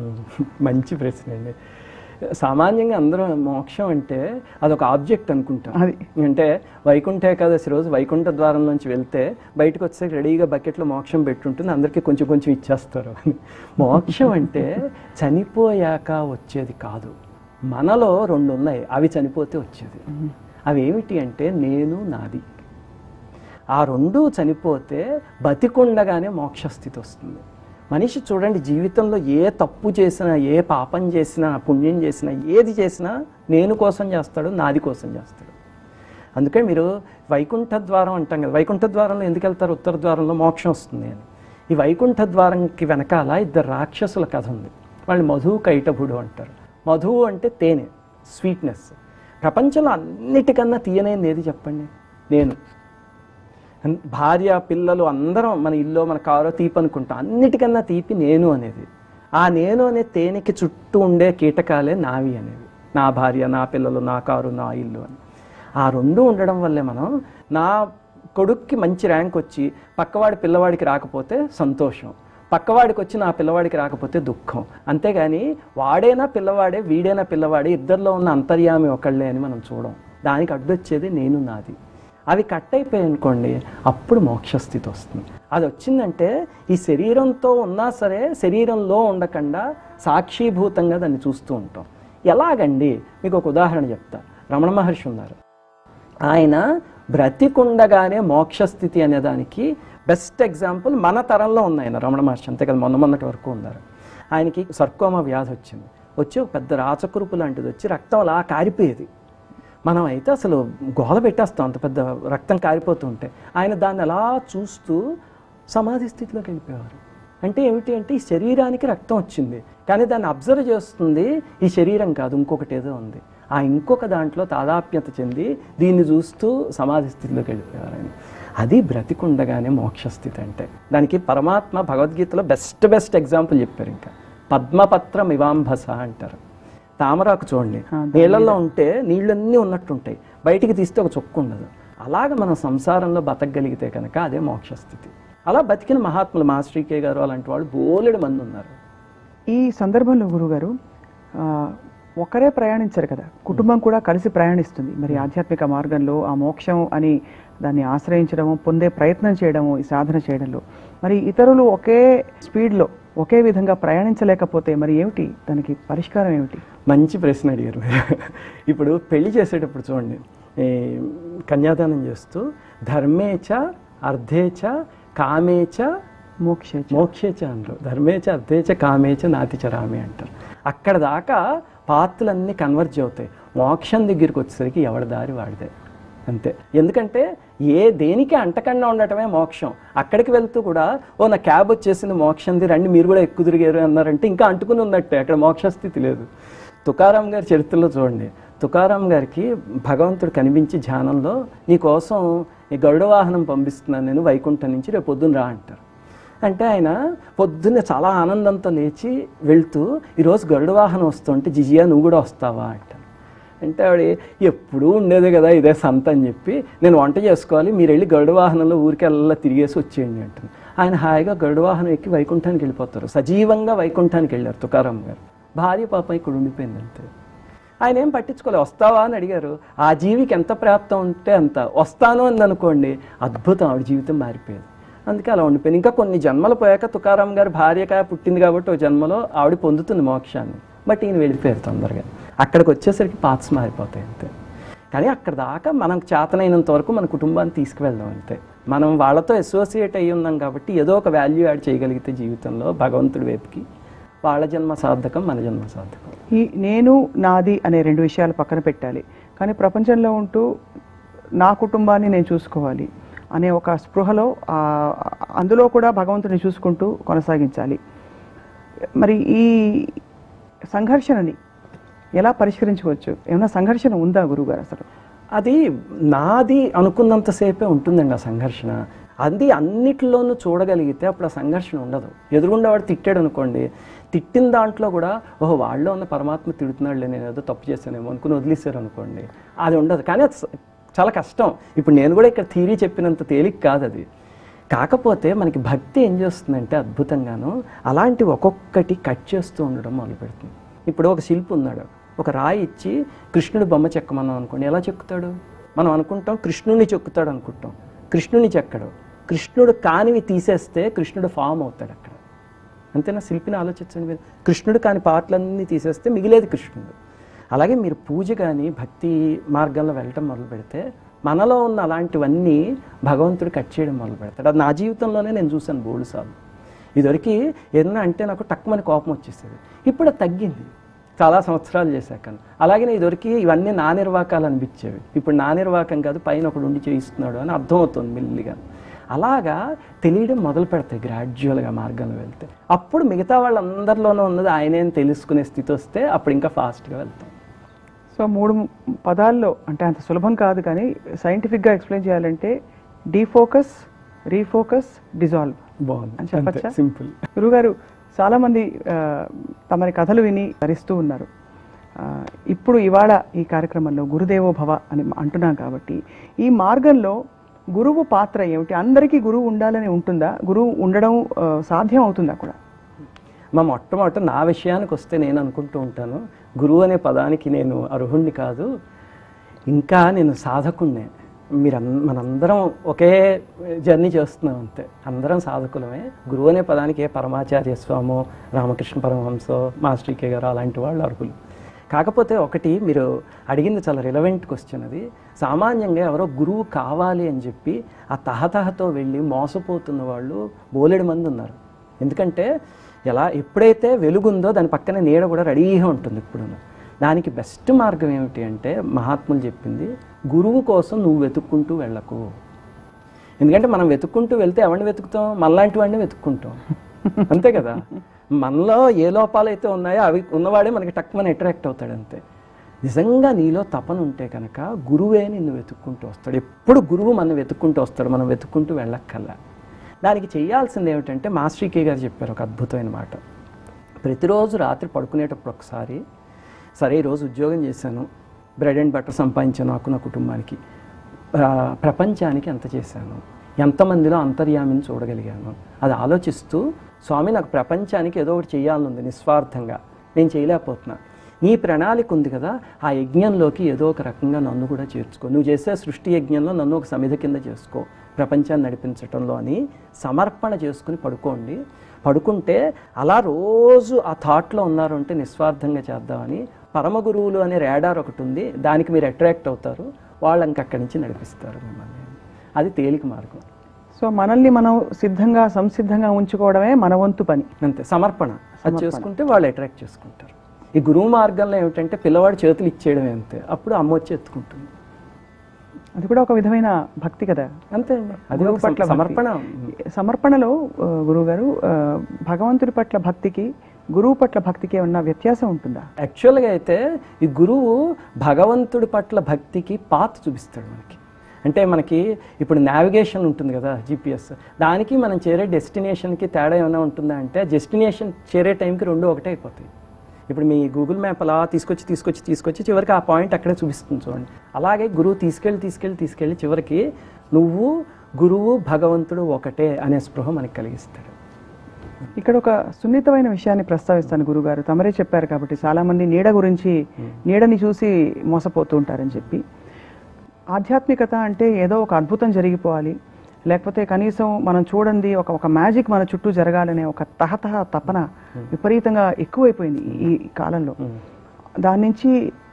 మంచి ప్రశ్న అండి సామాన్యంగా అందరూ మోక్షం అంటే అదొక ఆబ్జెక్ట్ అనుకుంటాం అది. అంటే వైకుంఠ ఏకాదశి రోజు వైకుంఠ ద్వారం నుంచి వెళ్తే బయటకు వచ్చే రెడీగా బకెట్లో మోక్షం పెట్టుంటుంది అందరికీ కొంచెం కొంచెం ఇచ్చేస్తారు మోక్షం అంటే చనిపోయాక వచ్చేది కాదు మనలో రెండు ఉన్నాయి అవి చనిపోతే వచ్చేది అవి ఏమిటి అంటే నేను నాది ఆ రెండూ చనిపోతే బతికుండగానే మోక్షస్థితి వస్తుంది మనిషి చూడండి జీవితంలో ఏ తప్పు చేసినా ఏ పాపం చేసినా పుణ్యం చేసినా ఏది చేసినా నేను కోసం చేస్తాడు నాది కోసం చేస్తాడు అందుకే మీరు వైకుంఠ ద్వారం అంటాం కదా వైకుంఠ ద్వారంలో ఎందుకు వెళ్తారు ఉత్తర ద్వారంలో మోక్షం వస్తుంది అని ఈ వైకుంఠ ద్వారంకి వెనకాల ఇద్దరు రాక్షసుల కథ ఉంది వాళ్ళు మధు కైటభుడు అంటారు మధువు అంటే తేనె స్వీట్నెస్ ప్రపంచంలో అన్నిటికన్నా తీయనైంది ఏది చెప్పండి నేను అన్- భార్య పిల్లలు అందరం మన ఇల్లు మన కారో తీపి అనుకుంటాం అన్నిటికన్నా తీపి నేను అనేది ఆ నేను అనే తేనెకి చుట్టూ ఉండే కీటకాలే నావి అనేవి నా భార్య నా పిల్లలు నా కారు నా ఇల్లు అని ఆ రెండు ఉండడం వల్లే మనం నా కొడుక్కి మంచి ర్యాంక్ వచ్చి పక్కవాడి పిల్లవాడికి రాకపోతే సంతోషం పక్కవాడికి వచ్చి నా పిల్లవాడికి రాకపోతే దుఃఖం అంతేగాని వాడేనా పిల్లవాడే వీడేనా పిల్లవాడే ఇద్దరిలో ఉన్న అంతర్యామి ఒకళ్ళే అని మనం చూడం దానికి అడ్డొచ్చేది నేను నాది అవి కట్ అయిపోయాయి అనుకోండి అప్పుడు మోక్షస్థితి వస్తుంది అది వచ్చిందంటే ఈ శరీరంతో ఉన్నా సరే శరీరంలో ఉండకుండా సాక్షీభూతంగా దాన్ని చూస్తూ ఉంటాం ఎలాగండి మీకు ఒక ఉదాహరణ చెప్తా రమణ మహర్షి ఉన్నారు ఆయన బ్రతికుండగానే మోక్షస్థితి అనే దానికి బెస్ట్ ఎగ్జాంపుల్ మన తరంలో ఉంది ఆయన రమణ మహర్షి అంతే కదా మొన్న మొన్నటి వరకు ఉన్నారు ఆయనకి సర్కోమా వ్యాధి వచ్చింది వచ్చి ఒక పెద్ద రాచకురుపు లాంటిది వచ్చి రక్తం అలా కారిపోయేది మనం అయితే అసలు గోల పెట్టేస్తాం అంత పెద్ద రక్తం కారిపోతూ ఉంటే ఆయన దాన్ని అలా చూస్తూ సమాధి స్థితిలోకి వెళ్ళిపోయేవారు అంటే ఏమిటి అంటే ఈ శరీరానికి రక్తం వచ్చింది కానీ దాన్ని అబ్జర్వ్ చేస్తుంది ఈ శరీరం కాదు ఇంకొకటి ఏదో ఉంది ఆ ఇంకొక దాంట్లో తాదాప్యత చెంది దీన్ని చూస్తూ సమాధి స్థితిలోకి వెళ్ళిపోయారని అది బ్రతికుండగానే మోక్షస్థితి అంటే దానికి పరమాత్మ భగవద్గీతలో బెస్ట్ బెస్ట్ ఎగ్జాంపుల్ చెప్పారు ఇంకా పద్మపత్రం ఇవాంభస అంటారు తామరాకు చూడండి నీళ్ళల్లో ఉంటే నీళ్ళన్నీ ఉన్నట్టుంటాయి బయటికి తీస్తే ఒక చుక్క ఉండదు అలాగ మనం సంసారంలో బతకగలిగితే కనుక అదే మోక్షస్థితి అలా బతికిన మహాత్ములు మాస్టరీకే గారు అలాంటి వాళ్ళు బోలెడు మంది ఉన్నారు ఈ సందర్భంలో గురుగారు ఆ, ఒకరే ప్రయాణించరు కదా కుటుంబం కూడా కలిసి ప్రయాణిస్తుంది మరి ఆధ్యాత్మిక మార్గంలో ఆ మోక్షం అని దాన్ని ఆశ్రయించడము పొందే ప్రయత్నం చేయడము ఈ సాధన చేయడంలో మరి ఇతరులు ఒకే స్పీడ్లో ఒకే విధంగా ప్రయాణించలేకపోతే మరి ఏమిటి దానికి పరిష్కారం ఏమిటి మంచి ప్రశ్న అడిగారు మీరు ఇప్పుడు పెళ్లి చేసేటప్పుడు చూడండి ఈ కన్యాదానం చేస్తూ ధర్మేచ అర్ధేచ కామేచ మోక్ష మోక్షేచ అంటారు ధర్మేచ అర్ధేచ కామేచ నాతిచ రామే అంటారు అక్కడ దాకా పాత్రలన్నీ కన్వర్జ్ అవుతాయి మోక్షం దగ్గరికి వచ్చేసరికి ఎవరి దారి వాడిదే అంతే ఎందుకంటే ఏ దేనికి అంటకుండా ఉండటమే మోక్షం అక్కడికి వెళ్తూ కూడా ఓ నా క్యాబ్ వచ్చేసింది మోక్షంది రండి మీరు కూడా ఎక్కువ తిరిగారు అన్నారంటే ఇంకా అంటుకుని ఉన్నట్టే అక్కడ మోక్ష స్థితి లేదు తుకారాం గారి చరిత్రలో చూడండి తుకారాం గారికి భగవంతుడు కనిపించి ధ్యానంలో నీ కోసం ఈ గరుడ వాహనం పంపిస్తున్నాను నేను వైకుంఠం నుంచి రేపు పొద్దున్న రా అంటారు అంటే ఆయన పొద్దున్నే చాలా ఆనందంతో లేచి వెళ్తూ ఈరోజు గరుడ వాహనం వస్తుంటే జిజియా నువ్వు కూడా వస్తావా అంటారు అంటే ఆవిడ ఎప్పుడూ ఉండేదే కదా ఇదే సంత అని చెప్పి నేను వంట చేసుకోవాలి మీరు వెళ్ళి గరుడ వాహనంలో ఊరికి వెళ్ళా తిరిగేసి వచ్చేయండి అంటారు ఆయన హాయిగా గరుడ వాహనం ఎక్కి వైకుంఠానికి వెళ్ళిపోతారు సజీవంగా వైకుంఠానికి వెళ్ళారు తుకారాం గారు భార్య పాప ఇక్కడ ఉండిపోయింది అంతే ఆయన ఏం పట్టించుకోలేదు వస్తావా అని అడిగారు ఆ జీవికి ఎంత ప్రాప్తం ఉంటే అంత వస్తాను అని అనుకోండి అద్భుతం ఆవిడ జీవితం మారిపోయేది అందుకే అలా ఉండిపోయింది ఇంకా కొన్ని జన్మలు పోయాక తుకారాం గారు భార్యగా పుట్టింది కాబట్టి ఒక జన్మలో ఆవిడ పొందుతుంది మోక్షాన్ని బట్ ఈయన వెళ్ళిపోయారు తొందరగా అక్కడికి వచ్చేసరికి పాత్స్ మారిపోతాయి అంతే కానీ అక్కడ దాకా మనం చేతనైనంత వరకు మన కుటుంబాన్ని తీసుకువెళ్దాం అంతే మనం వాళ్ళతో అసోసియేట్ అయ్యి ఉన్నాం కాబట్టి ఏదో ఒక వాల్యూ యాడ్ చేయగలిగితే జీవితంలో భగవంతుడి వైపుకి వాళ్ళ జన్మ సార్థకం మన జన్మ సార్థకం ఈ నేను నాది అనే రెండు విషయాలు పక్కన పెట్టాలి కానీ ప్రపంచంలో ఉంటూ నా కుటుంబాన్ని నేను చూసుకోవాలి అనే ఒక స్పృహలో ఆ, అందులో కూడా భగవంతుని చూసుకుంటూ కొనసాగించాలి మరి ఈ సంఘర్షణని ఎలా పరిష్కరించుకోవచ్చు ఏమైనా సంఘర్షణ ఉందా గురువుగారు అసలు అది నాది అనుకున్నంతసేపే ఉంటుందండి ఆ సంఘర్షణ అది అన్నిటిలోనూ చూడగలిగితే అప్పుడు ఆ సంఘర్షణ ఉండదు ఎదురుగుండా వాడు తిట్టాడు అనుకోండి తిట్టిన దాంట్లో కూడా ఓహో వాళ్ళలో ఉన్న పరమాత్మ తిడుతున్నాడులే నేను ఏదో తప్పు చేశానేమో అనుకుని వదిలేశారు అనుకోండి అది ఉండదు కానీ అది స- చాలా కష్టం ఇప్పుడు నేను కూడా ఇక్కడ థీరీ చెప్పినంత తేలిక కాదు అది కాకపోతే మనకి భక్తి ఏం చేస్తుందంటే అద్భుతంగాను అలాంటి ఒక్కొక్కటి కట్ చేస్తూ ఉండడం మొదలు పెడుతుంది ఇప్పుడు ఒక శిల్పి ఉన్నాడు ఒక రాయి ఇచ్చి కృష్ణుడు బొమ్మ చెక్కమన్నాం అనుకోండి ఎలా చెక్కుతాడు మనం అనుకుంటాం కృష్ణుడిని చెక్కుతాడు అనుకుంటాం కృష్ణుడిని చెక్కడు కృష్ణుడు కానివి తీసేస్తే కృష్ణుడు ఫామ్ అవుతాడు అక్కడ అంతేనా శిల్పిని ఆలోచించండి మీరు కృష్ణుడు కాని పాటలన్నీ తీసేస్తే మిగిలేది కృష్ణుడు అలాగే మీరు పూజ కానీ భక్తి మార్గంలో వెళ్ళటం మొదలు పెడితే మనలో ఉన్న అలాంటివన్నీ భగవంతుడు కట్ చేయడం మొదలు పెడతాడు అది నా జీవితంలోనే నేను చూశాను బోల్డ్ సార్లు ఇదివరకు ఏదన్నా అంటే నాకు టక్కుమని కోపం వచ్చేసేది ఇప్పుడు అది తగ్గింది చాలా సంవత్సరాలు చేశాక అలాగే ఇదివరకు ఇవన్నీ నా నిర్వాకాలు అనిపించేవి ఇప్పుడు నా నిర్వాకం కాదు పైన ఒకడు ఉండి చేయిస్తున్నాడు అని అర్థమవుతుంది మెల్లిగా అలాగా తెలియడం మొదలు పెడతాయి గ్రాడ్యువల్గా మార్గంలో వెళ్తే అప్పుడు మిగతా వాళ్ళందరిలోనూ ఉన్నది ఆయనే అని తెలుసుకునే స్థితి వస్తే అప్పుడు ఇంకా ఫాస్ట్గా వెళ్తాం సో మూడు పదాల్లో అంటే అంత సులభం కాదు కానీ సైంటిఫిక్గా ఎక్స్ప్లెయిన్ చేయాలంటే డీఫోకస్ రీఫోకస్ డిజాల్వ్ బాగుంది అని చెప్పచ్చా? సింపుల్ గురుగారు చాలామంది ఆ, తమరి కథలు విని ధరిస్తూ ఉన్నారు ఆ, ఇప్పుడు ఇవాళ ఈ కార్యక్రమంలో గురుదేవో భవ అని అంటున్నాం కాబట్టి ఈ మార్గంలో గురువు పాత్ర ఏమిటి అందరికీ గురువు ఉండాలని ఉంటుందా గురువు ఉండడం ఆ, సాధ్యం అవుతుందా కూడా మా మొట్టమొదట నా విషయానికి వస్తే నేను అనుకుంటూ ఉంటాను గురువు అనే పదానికి నేను అర్హుణ్ణి కాదు ఇంకా నేను సాధకుణ్ణే మీరు మనందరం ఒకే జర్నీ చేస్తున్నాం అంతే అందరం సాధకులమే గురువు అనే పదానికి ఏ పరమాచార్య స్వామో రామకృష్ణ పరమహంసో మాస్టర్ కే గారు అలాంటి వాళ్ళు అర్హులు కాకపోతే ఒకటి మీరు అడిగింది చాలా రిలవెంట్ క్వశ్చన్ అది సామాన్యంగా ఎవరో గురువు కావాలి అని చెప్పి ఆ తహతహతో వెళ్ళి మోసపోతున్న వాళ్ళు బోలెడు మంది ఉన్నారు ఎందుకంటే ఎలా ఎప్పుడైతే వెలుగుందో దాని పక్కన నీడ కూడా రెడీగా ఉంటుంది ఇప్పుడు దానికి బెస్ట్ మార్గం ఏమిటి అంటే మహాత్ములు చెప్పింది గురువు కోసం నువ్వు వెతుక్కుంటూ వెళ్ళకు ఎందుకంటే మనం వెతుక్కుంటూ వెళ్తే ఎవరిని వెతుకుతాం మనలాంటి వాడిని వెతుక్కుంటాం అంతే కదా మనలో ఏ లోపాలైతే ఉన్నాయో అవి ఉన్నవాడే మనకి టక్మని అట్రాక్ట్ అవుతాడు అంతే నిజంగా నీలో తపన ఉంటే కనుక గురువే నిన్ను వెతుక్కుంటూ వస్తాడు ఎప్పుడు గురువు మనం వెతుక్కుంటూ వస్తాడు మనం వెతుక్కుంటూ వెళ్ళక్కల్లా దానికి చేయాల్సింది ఏమిటంటే మాస్టర్ కే గారు చెప్పారు ఒక అద్భుతమైన మాట ప్రతిరోజు రాత్రి పడుకునేటప్పుడు ఒకసారి సరే ఈరోజు ఉద్యోగం చేశాను బ్రెడ్ అండ్ బటర్ సంపాదించాను నాకు నా కుటుంబానికి ఆ, ప్రపంచానికి ఎంత చేశాను ఎంతమందిలో అంతర్యామిని చూడగలిగాను అది ఆలోచిస్తూ స్వామి నాకు ప్రపంచానికి ఏదో ఒకటి చేయాలనుంది నిస్వార్థంగా నేను చేయలేకపోతున్నా నీ ప్రణాళిక ఉంది కదా ఆ యజ్ఞంలోకి ఏదో ఒక రకంగా నన్ను కూడా చేర్చుకో నువ్వు చేసే సృష్టి యజ్ఞంలో నన్ను ఒక సమిధ కింద చేసుకో ప్రపంచాన్ని నడిపించటంలో అని సమర్పణ చేసుకుని పడుకోండి పడుకుంటే అలా రోజు ఆ థాట్లో ఉన్నారు అంటే నిస్వార్థంగా చేద్దామని పరమ గురువులు అనే రేడార్ ఒకటి ఉంది దానికి మీరు అట్రాక్ట్ అవుతారు వాళ్ళు ఇంక అక్కడి నుంచి నడిపిస్తారు మిమ్మల్ని అది తేలిక మార్గం సో మనల్ని మనం సిద్ధంగా సంసిద్ధంగా ఉంచుకోవడమే మన వంతు పని అంతే సమర్పణ అది చేసుకుంటే వాళ్ళు అట్రాక్ట్ చేసుకుంటారు ఈ గురువు మార్గంలో ఏమిటంటే పిల్లవాడు చేతులు ఇచ్చేయడమే అంతే అప్పుడు అమ్మ వచ్చి ఎత్తుకుంటుంది అది కూడా ఒక విధమైన భక్తి కదా అంతే అండి అది గురువు ఒక పట్ల భక్తి. సమర్పణ సమర్పణలో ఆ, గురువుగారు ఆ, భగవంతుడి పట్ల భక్తికి గురువు పట్ల భక్తికి ఏమన్నా వ్యత్యాసం ఉంటుందా యాక్చువల్గా అయితే ఈ గురువు భగవంతుడి పట్ల భక్తికి పాత్ చూపిస్తాడు మనకి అంటే మనకి ఇప్పుడు నావిగేషన్ ఉంటుంది కదా జిపిఎస్ దానికి మనం చేరే డెస్టినేషన్కి తేడా ఏమైనా ఉంటుందా అంటే డెస్టినేషన్ చేరే టైంకి రెండు ఒకటే అయిపోతాయి ఇప్పుడు మీ గూగుల్ మ్యాప్ అలా తీసుకొచ్చి తీసుకొచ్చి తీసుకొచ్చి చివరికి ఆ పాయింట్ అక్కడే చూపిస్తుంది చూడండి అలాగే గురువు తీసుకెళ్ళి తీసుకెళ్ళి తీసుకెళ్ళి చివరికి నువ్వు గురువు భగవంతుడు ఒకటే అనే స్పృహ మనకి కలిగిస్తాడు ఇక్కడ ఒక సున్నితమైన విషయాన్ని ప్రస్తావిస్తాను గురుగారు తమరే చెప్పారు కాబట్టి చాలామంది నీడ గురించి నీడని చూసి మోసపోతూ ఉంటారని చెప్పి ఆధ్యాత్మికత అంటే ఏదో ఒక అద్భుతం జరిగిపోవాలి లేకపోతే కనీసం మనం చూడండి ఒక ఒక మ్యాజిక్ మన చుట్టూ జరగాలనే ఒక తహతహ తపన విపరీతంగా ఎక్కువైపోయింది ఈ ఈ కాలంలో దాని నుంచి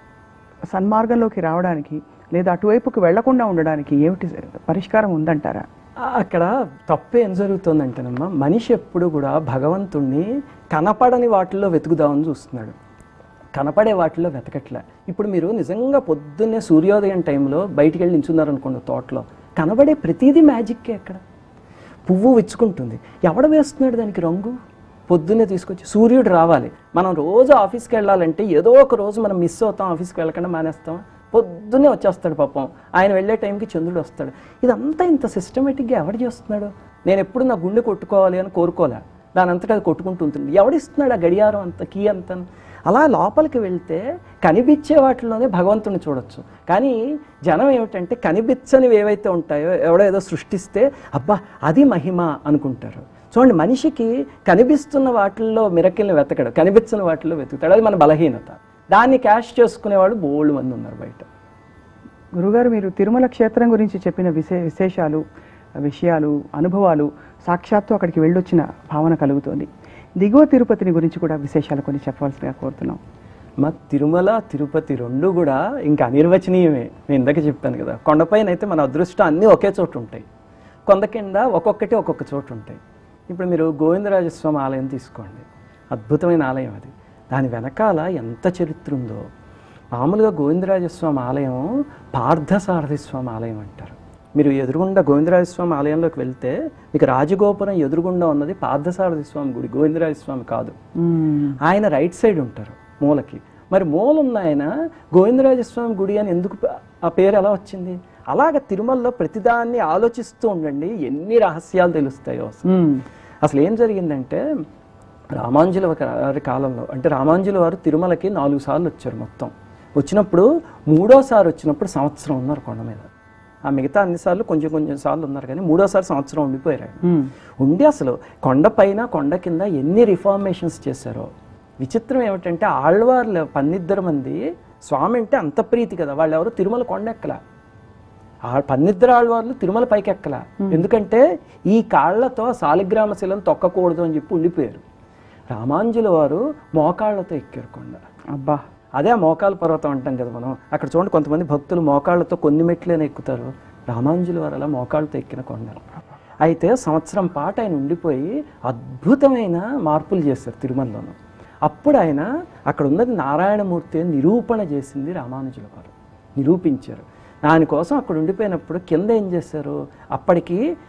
సన్మార్గంలోకి రావడానికి లేదా అటువైపుకి వెళ్లకుండా ఉండడానికి ఏమిటి పరిష్కారం ఉందంటారా ఆ, అక్కడ తప్పు ఏం జరుగుతుందంటేనమ్మా మనిషి ఎప్పుడు కూడా భగవంతుణ్ణి కనపడని వాటిల్లో వెతుకుదామని చూస్తున్నాడు కనపడే వాటిల్లో వెతకట్లే ఇప్పుడు మీరు నిజంగా పొద్దున్నే సూర్యోదయం టైంలో బయటికి వెళ్ళి నించున్నారు అనుకోండి తోటలో కనబడే ప్రతిదీ మ్యాజిక్కే అక్కడ పువ్వు విచ్చుకుంటుంది ఎవడ వేస్తున్నాడు దానికి రంగు పొద్దున్నే తీసుకొచ్చి సూర్యుడు రావాలి మనం రోజు ఆఫీస్కి వెళ్ళాలంటే ఏదో ఒక రోజు మనం మిస్ అవుతాం ఆఫీస్కి వెళ్ళకుండా మానేస్తాం పొద్దున్నే వచ్చేస్తాడు పాపం ఆయన వెళ్ళే టైంకి చంద్రుడు వస్తాడు ఇదంతా ఇంత సిస్టమేటిక్గా ఎవడు చేస్తున్నాడు నేను ఎప్పుడు నా గుండె కొట్టుకోవాలి అని కోరుకోలే దాని అంతటా అది కొట్టుకుంటూ ఉంటుంది ఎవడిస్తున్నాడు ఆ గడియారం అంత కీ అంత అలా లోపలికి వెళ్తే కనిపించే వాటిలోనే భగవంతుని చూడొచ్చు కానీ జనం ఏమిటంటే కనిపించనివి ఏవైతే ఉంటాయో ఎవడో ఏదో సృష్టిస్తే అబ్బా అది మహిమ అనుకుంటారు చూడండి మనిషికి కనిపిస్తున్న వాటిల్లో మిరకిల్ని వెతకడు కనిపించిన వాటిల్లో వెతుకుతాడు అది మన బలహీనత దాన్ని క్యాష్ చేసుకునేవాడు బోల్డ్ మంది ఉన్నారు బయట గురుగారు మీరు తిరుమల క్షేత్రం గురించి చెప్పిన విశే విశేషాలు విషయాలు అనుభవాలు సాక్షాత్తు అక్కడికి వెళ్ళొచ్చిన భావన కలుగుతోంది దిగువ తిరుపతిని గురించి కూడా విశేషాలు కొన్ని చెప్పవలసిందిగా కోరుతున్నాం మా తిరుమల తిరుపతి రెండు కూడా ఇంకా అనిర్వచనీయమే నేను ఇందాక చెప్పాను కదా కొండపైన అయితే మన అదృష్టం అన్నీ ఒకే చోటు ఉంటాయి కొండ కింద ఒక్కొక్కటి ఒక్కొక్క చోటు ఉంటాయి ఇప్పుడు మీరు గోవిందరాజస్వామి ఆలయం తీసుకోండి అద్భుతమైన ఆలయం అది దాని వెనకాల ఎంత చరిత్ర ఉందో మామూలుగా గోవిందరాజస్వామి ఆలయం పార్థసారథి స్వామి ఆలయం అంటారు మీరు ఎదురుగుండా గోవిందరాజస్వామి ఆలయంలోకి వెళ్తే మీకు రాజగోపురం ఎదురుగుండా ఉన్నది పార్థసారథి స్వామి గుడి గోవిందరాజస్వామి కాదు ఆయన రైట్ సైడ్ ఉంటారు మూలకి మరి మూల ఉన్న ఆయన గోవిందరాజస్వామి గుడి అని ఎందుకు ప- ఆ పేరు ఎలా వచ్చింది అలాగ తిరుమలలో ప్రతిదాన్ని ఆలోచిస్తూ ఉండండి ఎన్ని రహస్యాలు తెలుస్తాయో అసలు అసలు ఏం జరిగిందంటే రామాంజుల వారి కాలంలో అంటే రామాంజుల వారు తిరుమలకి నాలుగు సార్లు వచ్చారు మొత్తం వచ్చినప్పుడు మూడోసారి వచ్చినప్పుడు సంవత్సరం ఉన్నారు కొండ మీద ఆ మిగతా అన్నిసార్లు కొంచెం కొంచెం సార్లు ఉన్నారు కానీ మూడోసారి సంవత్సరం ఉండిపోయారు ఆయన. ఉండి అసలు కొండ పైన కొండ కింద ఎన్ని రిఫార్మేషన్స్ చేశారో విచిత్రం ఏమిటంటే ఆళ్వార్లు పన్నిద్దరు మంది స్వామి అంటే అంత ప్రీతి కదా వాళ్ళు ఎవరు తిరుమల కొండ ఎక్కలా ఆ పన్నిద్దరు ఆళ్వార్లు తిరుమల పైకి ఎక్కలా ఎందుకంటే ఈ కాళ్లతో సాలిగ్రామ శిలను తొక్కకూడదు అని చెప్పి ఉండిపోయారు రామాంజుల వారు మోకాళ్ళతో ఎక్కారు కొండ అబ్బా అదే ఆ మోకాల పర్వతం అంటాం కదా మనం అక్కడ చూడండి కొంతమంది భక్తులు మోకాళ్ళతో కొన్ని మెట్లనే ఎక్కుతారు రామాంజుల వారు అలా మోకాళ్ళతో ఎక్కిన కొండ అయితే సంవత్సరం పాటు ఆయన ఉండిపోయి అద్భుతమైన మార్పులు చేశారు తిరుమలలోను అప్పుడు ఆయన అక్కడ ఉన్నది నారాయణమూర్తి అని నిరూపణ చేసింది రామానుజుల వారు నిరూపించారు దానికోసం అక్కడ ఉండిపోయినప్పుడు కింద ఏం చేశారు అప్పటికి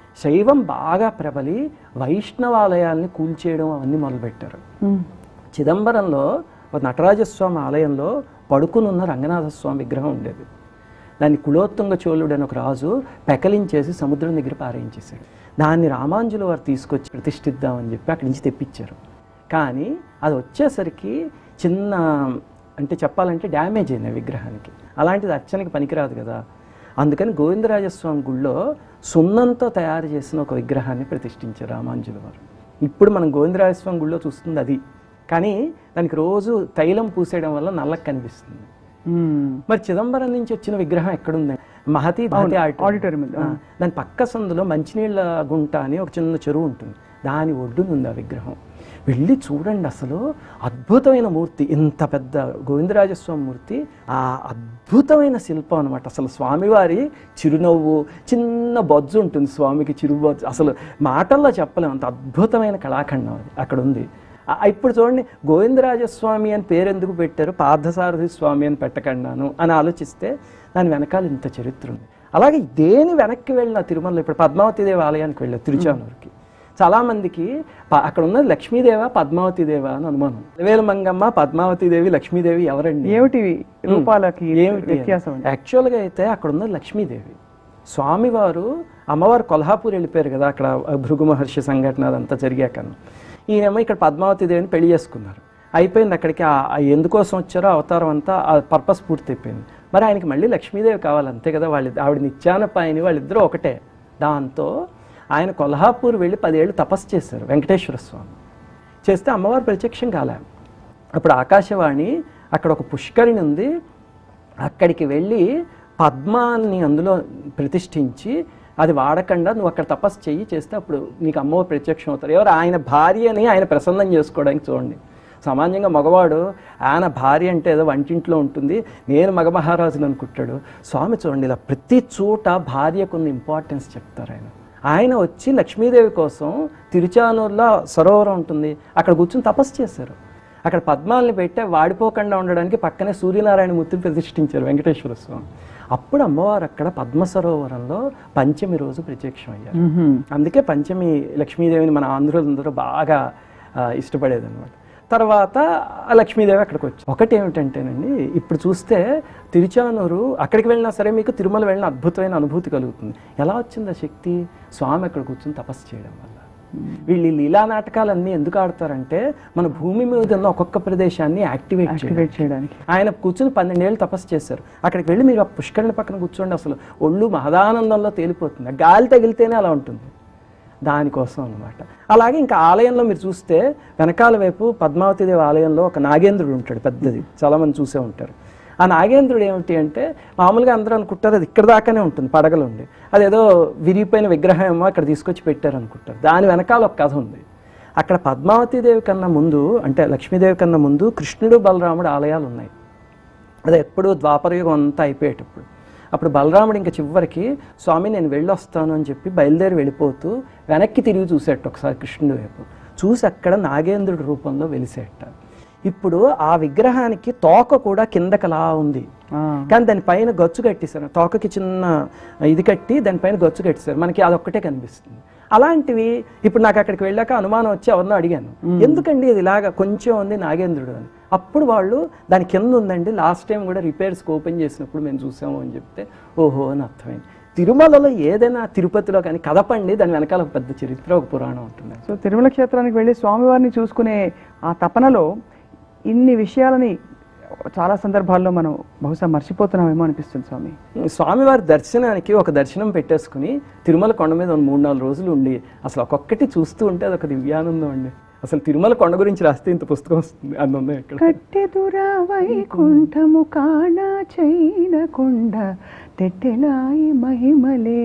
శైవం బాగా ప్రబలి వైష్ణవాలయాల్ని కూల్చేయడం అవన్నీ మొదలుపెట్టారు ఉమ్. చిదంబరంలో ఒక నటరాజస్వామి ఆలయంలో పడుకునున్న రంగనాథస్వామి విగ్రహం ఉండేది దాన్ని కులోత్తుంగ చోళుడు అని ఒక రాజు పెకలించేసి సముద్రం దగ్గర పారేయించేశాడు దాన్ని రామాంజుల వారు తీసుకొచ్చి ప్రతిష్ఠిద్దామని చెప్పి అక్కడి నుంచి తెప్పించారు కానీ అది వచ్చేసరికి చిన్న అంటే చెప్పాలంటే డ్యామేజ్ అయింది ఆ విగ్రహానికి అలాంటిది అర్చనకి పనికిరాదు కదా అందుకని గోవిందరాజస్వామి గుళ్ళో సున్నంతో తయారు చేసిన ఒక విగ్రహాన్ని ప్రతిష్ఠించారు రామాంజుల వారు ఇప్పుడు మనం గోవిందరాజస్వామి గుళ్ళో చూస్తుంది అది కానీ దానికి రోజు తైలం పూసేయడం వల్ల నల్లకి కనిపిస్తుంది ఉమ్. మరి చిదంబరం నుంచి వచ్చిన విగ్రహం ఎక్కడుంది మహతి భారతి ఆడిటోరియం ఉంది. ఆ, దాని పక్క సందులో మంచినీళ్ళ గుంట అని ఒక చిన్న చెరువు ఉంటుంది దాని ఒడ్డునుంది ఆ విగ్రహం వెళ్ళి చూడండి అసలు అద్భుతమైన మూర్తి ఇంత పెద్ద గోవిందరాజస్వామి మూర్తి ఆ అద్భుతమైన శిల్పం అనమాట అసలు స్వామివారి చిరునవ్వు చిన్న బొజ్జు ఉంటుంది స్వామికి చిరుబొజ్జు అసలు మాటల్లో చెప్పలేము అంత అద్భుతమైన కళాఖండం అది అక్కడ ఉంది ఆ, ఇప్పుడు చూడండి గోవిందరాజస్వామి అని పేరు ఎందుకు పెట్టారు పార్థసారథి స్వామి అని పెట్టకుండాను అని ఆలోచిస్తే దాని వెనకాల ఇంత చరిత్ర ఉంది అలాగే దేని వెనక్కి వెళ్ళిన తిరుమలలో ఇప్పుడు పద్మావతి దేవి ఆలయానికి వెళ్ళారు తిరుచానూరుకి చాలామందికి ప- అక్కడ ఉన్నది లక్ష్మీదేవ పద్మావతి దేవ అని అనుమానం వేలు మంగమ్మ పద్మావతి దేవి లక్ష్మీదేవి ఎవరండి ఏమిటివి రూపాలకి ఏమిటి వ్యత్యాసం అండి యాక్చువల్గా అయితే అక్కడ ఉన్నది లక్ష్మీదేవి స్వామివారు అమ్మవారు కొల్హాపూర్ వెళ్ళిపోయారు కదా అక్కడ భృగు మహర్షి సంఘటన అదంతా జరిగాక ఈయనేమో ఇక్కడ పద్మావతి దేవిని పెళ్లి చేసుకున్నారు అయిపోయింది అక్కడికి ఆ- ఆ ఎందుకోసం వచ్చారో అవతారం అంతా ఆ పర్పస్ పూర్తి అయిపోయింది మరి ఆయనకి మళ్ళీ లక్ష్మీదేవి కావాలి అంతే కదా వాళ్ళ ఆవిడ నిత్యానపాయని వాళ్ళిద్దరూ ఒకటే దాంతో ఆయన కొల్హాపూర్ వెళ్ళి పదేళ్ళు తపస్సు చేశారు వెంకటేశ్వర స్వామి చేస్తే అమ్మవారు ప్రత్యక్షం కాలే అప్పుడు ఆకాశవాణి అక్కడ ఒక పుష్కరిణి ఉంది అక్కడికి వెళ్ళి పద్మాన్ని అందులో ప్రతిష్ఠించి అది వాడకుండా నువ్వు అక్కడ తపస్సు చెయ్యి చేస్తే అప్పుడు నీకు అమ్మవారు ప్రత్యక్షం అవుతారు ఎవరు ఆయన భార్యని ఆయన ప్రసన్నం చేసుకోవడానికి చూడండి సామాన్యంగా మగవాడు ఆయన భార్య అంటే ఏదో వంటింట్లో ఉంటుంది నేను మగ మహారాజుని అనుకుంటాడు స్వామి చూడండి ఇలా ప్రతి చోట భార్యకు ఉన్న ఇంపార్టెన్స్ చెప్తారు ఆయన ఆయన వచ్చి లక్ష్మీదేవి కోసం తిరుచానూరులో సరోవరం ఉంటుంది అక్కడ కూర్చొని తపస్సు చేశారు అక్కడ పద్మాలని పెట్టే వాడిపోకుండా ఉండడానికి పక్కనే సూర్యనారాయణ మూర్తిని ప్రతిష్ఠించారు వెంకటేశ్వర స్వామి అప్పుడు అమ్మవారు అక్కడ పద్మ సరోవరంలో పంచమి రోజు ప్రత్యక్షం అయ్యారు అందుకే పంచమి లక్ష్మీదేవిని మన ఆంధ్రులందరూ బాగా ఆ, ఇష్టపడేది అనమాట తర్వాత ఆ లక్ష్మీదేవి అక్కడికి వచ్చి ఒకటి ఏమిటంటేనండి ఇప్పుడు చూస్తే తిరుచానూరు అక్కడికి వెళ్ళినా సరే మీకు తిరుమల వెళ్ళిన అద్భుతమైన అనుభూతి కలుగుతుంది ఎలా వచ్చింది ఆ శక్తి స్వామి అక్కడ కూర్చొని తపస్సు చేయడం వల్ల వీళ్ళు ఈ లీలా నాటకాలన్నీ ఎందుకు ఆడతారంటే మన భూమి మీద ఉన్న ఒక్కొక్క ప్రదేశాన్ని యాక్టివేట్ చేయడం యాక్టివేట్ చేయడానికి ఆయన కూర్చుని పన్నెండేళ్ళు తపస్సు చేశారు అక్కడికి వెళ్ళి మీరు ఆ పుష్కరిణి పక్కన కూర్చోండి అసలు ఒళ్ళు మహదానందంలో తేలిపోతుంది ఆ గాలి తగిలితేనే అలా ఉంటుంది దానికోసం అన్నమాట అలాగే ఇంకా ఆలయంలో మీరు చూస్తే వెనకాల వైపు పద్మావతిదేవి ఆలయంలో ఒక నాగేంద్రుడు ఉంటాడు పెద్దది చాలామంది చూసే ఉంటారు ఆ నాగేంద్రుడు ఏమిటి అంటే మామూలుగా అందరూ అనుకుంటారు అది ఇక్కడ దాకానే ఉంటుంది పడగలు ఉండి అదేదో విరిగిపోయిన విగ్రహం ఏమో అక్కడ తీసుకొచ్చి పెట్టారు అనుకుంటారు దాని వెనకాల ఒక కథ ఉంది అక్కడ పద్మావతీదేవి కన్నా ముందు అంటే లక్ష్మీదేవి కన్నా ముందు కృష్ణుడు బలరాముడు ఆలయాలు ఉన్నాయి అది ఎప్పుడు ద్వాపరయుగం అంతా అయిపోయేటప్పుడు అప్పుడు బలరాముడు ఇంకా చివరికి స్వామి నేను వెళ్ళొస్తాను అని చెప్పి బయలుదేరి వెళ్ళిపోతూ వెనక్కి తిరిగి చూసేట ఒకసారి కృష్ణుడి వైపు చూసి అక్కడ నాగేంద్రుడి రూపంలో వెలిసేట ఇప్పుడు ఆ విగ్రహానికి తోక కూడా కిందకలా ఉంది ఆ. కానీ దానిపైన గచ్చు కట్టేశారు తోకకి చిన్న ఇది కట్టి దానిపైన గచ్చు కట్టేశారు మనకి అదొక్కటే కనిపిస్తుంది అలాంటివి ఇప్పుడు నాకు అక్కడికి వెళ్ళాక అనుమానం వచ్చి ఎవరినో అడిగాను ఎందుకండి ఇది ఇలాగా కొంచెం ఉంది నాగేంద్రుడు అని అప్పుడు వాళ్ళు దాని కింద ఉందండి లాస్ట్ టైం కూడా రిపేర్స్కి ఓపెన్ చేసినప్పుడు మేము చూసాము అని చెప్తే ఓహో అని అర్థమైంది తిరుమలలో ఏదైనా తిరుపతిలో కానీ కదపండి దాని వెనకాల ఒక పెద్ద చరిత్ర ఒక పురాణం ఉంటుంది సో తిరుమల క్షేత్రానికి వెళ్ళి స్వామివారిని చూసుకునే ఆ తపనలో ఇన్ని విషయాలని చాలా సందర్భాల్లో మనం బహుశా మర్చిపోతున్నామేమో అనిపిస్తుంది స్వామి స్వామివారి దర్శనానికి ఒక దర్శనం పెట్టేసుకుని తిరుమల కొండ మీద ఒక మూడు నాలుగు రోజులు ఉండి అసలు ఒక్కొక్కటి చూస్తూ ఉంటే అదొక దివ్యానందం అండి అసలు తిరుమల కొండ గురించి రాస్తే ఇంత పుస్తకం వస్తుంది అందం ఇక్కడ కట్టెదురా వైకుంఠము కాణ చైన కొండ తెట్టెలాయి మహిమలే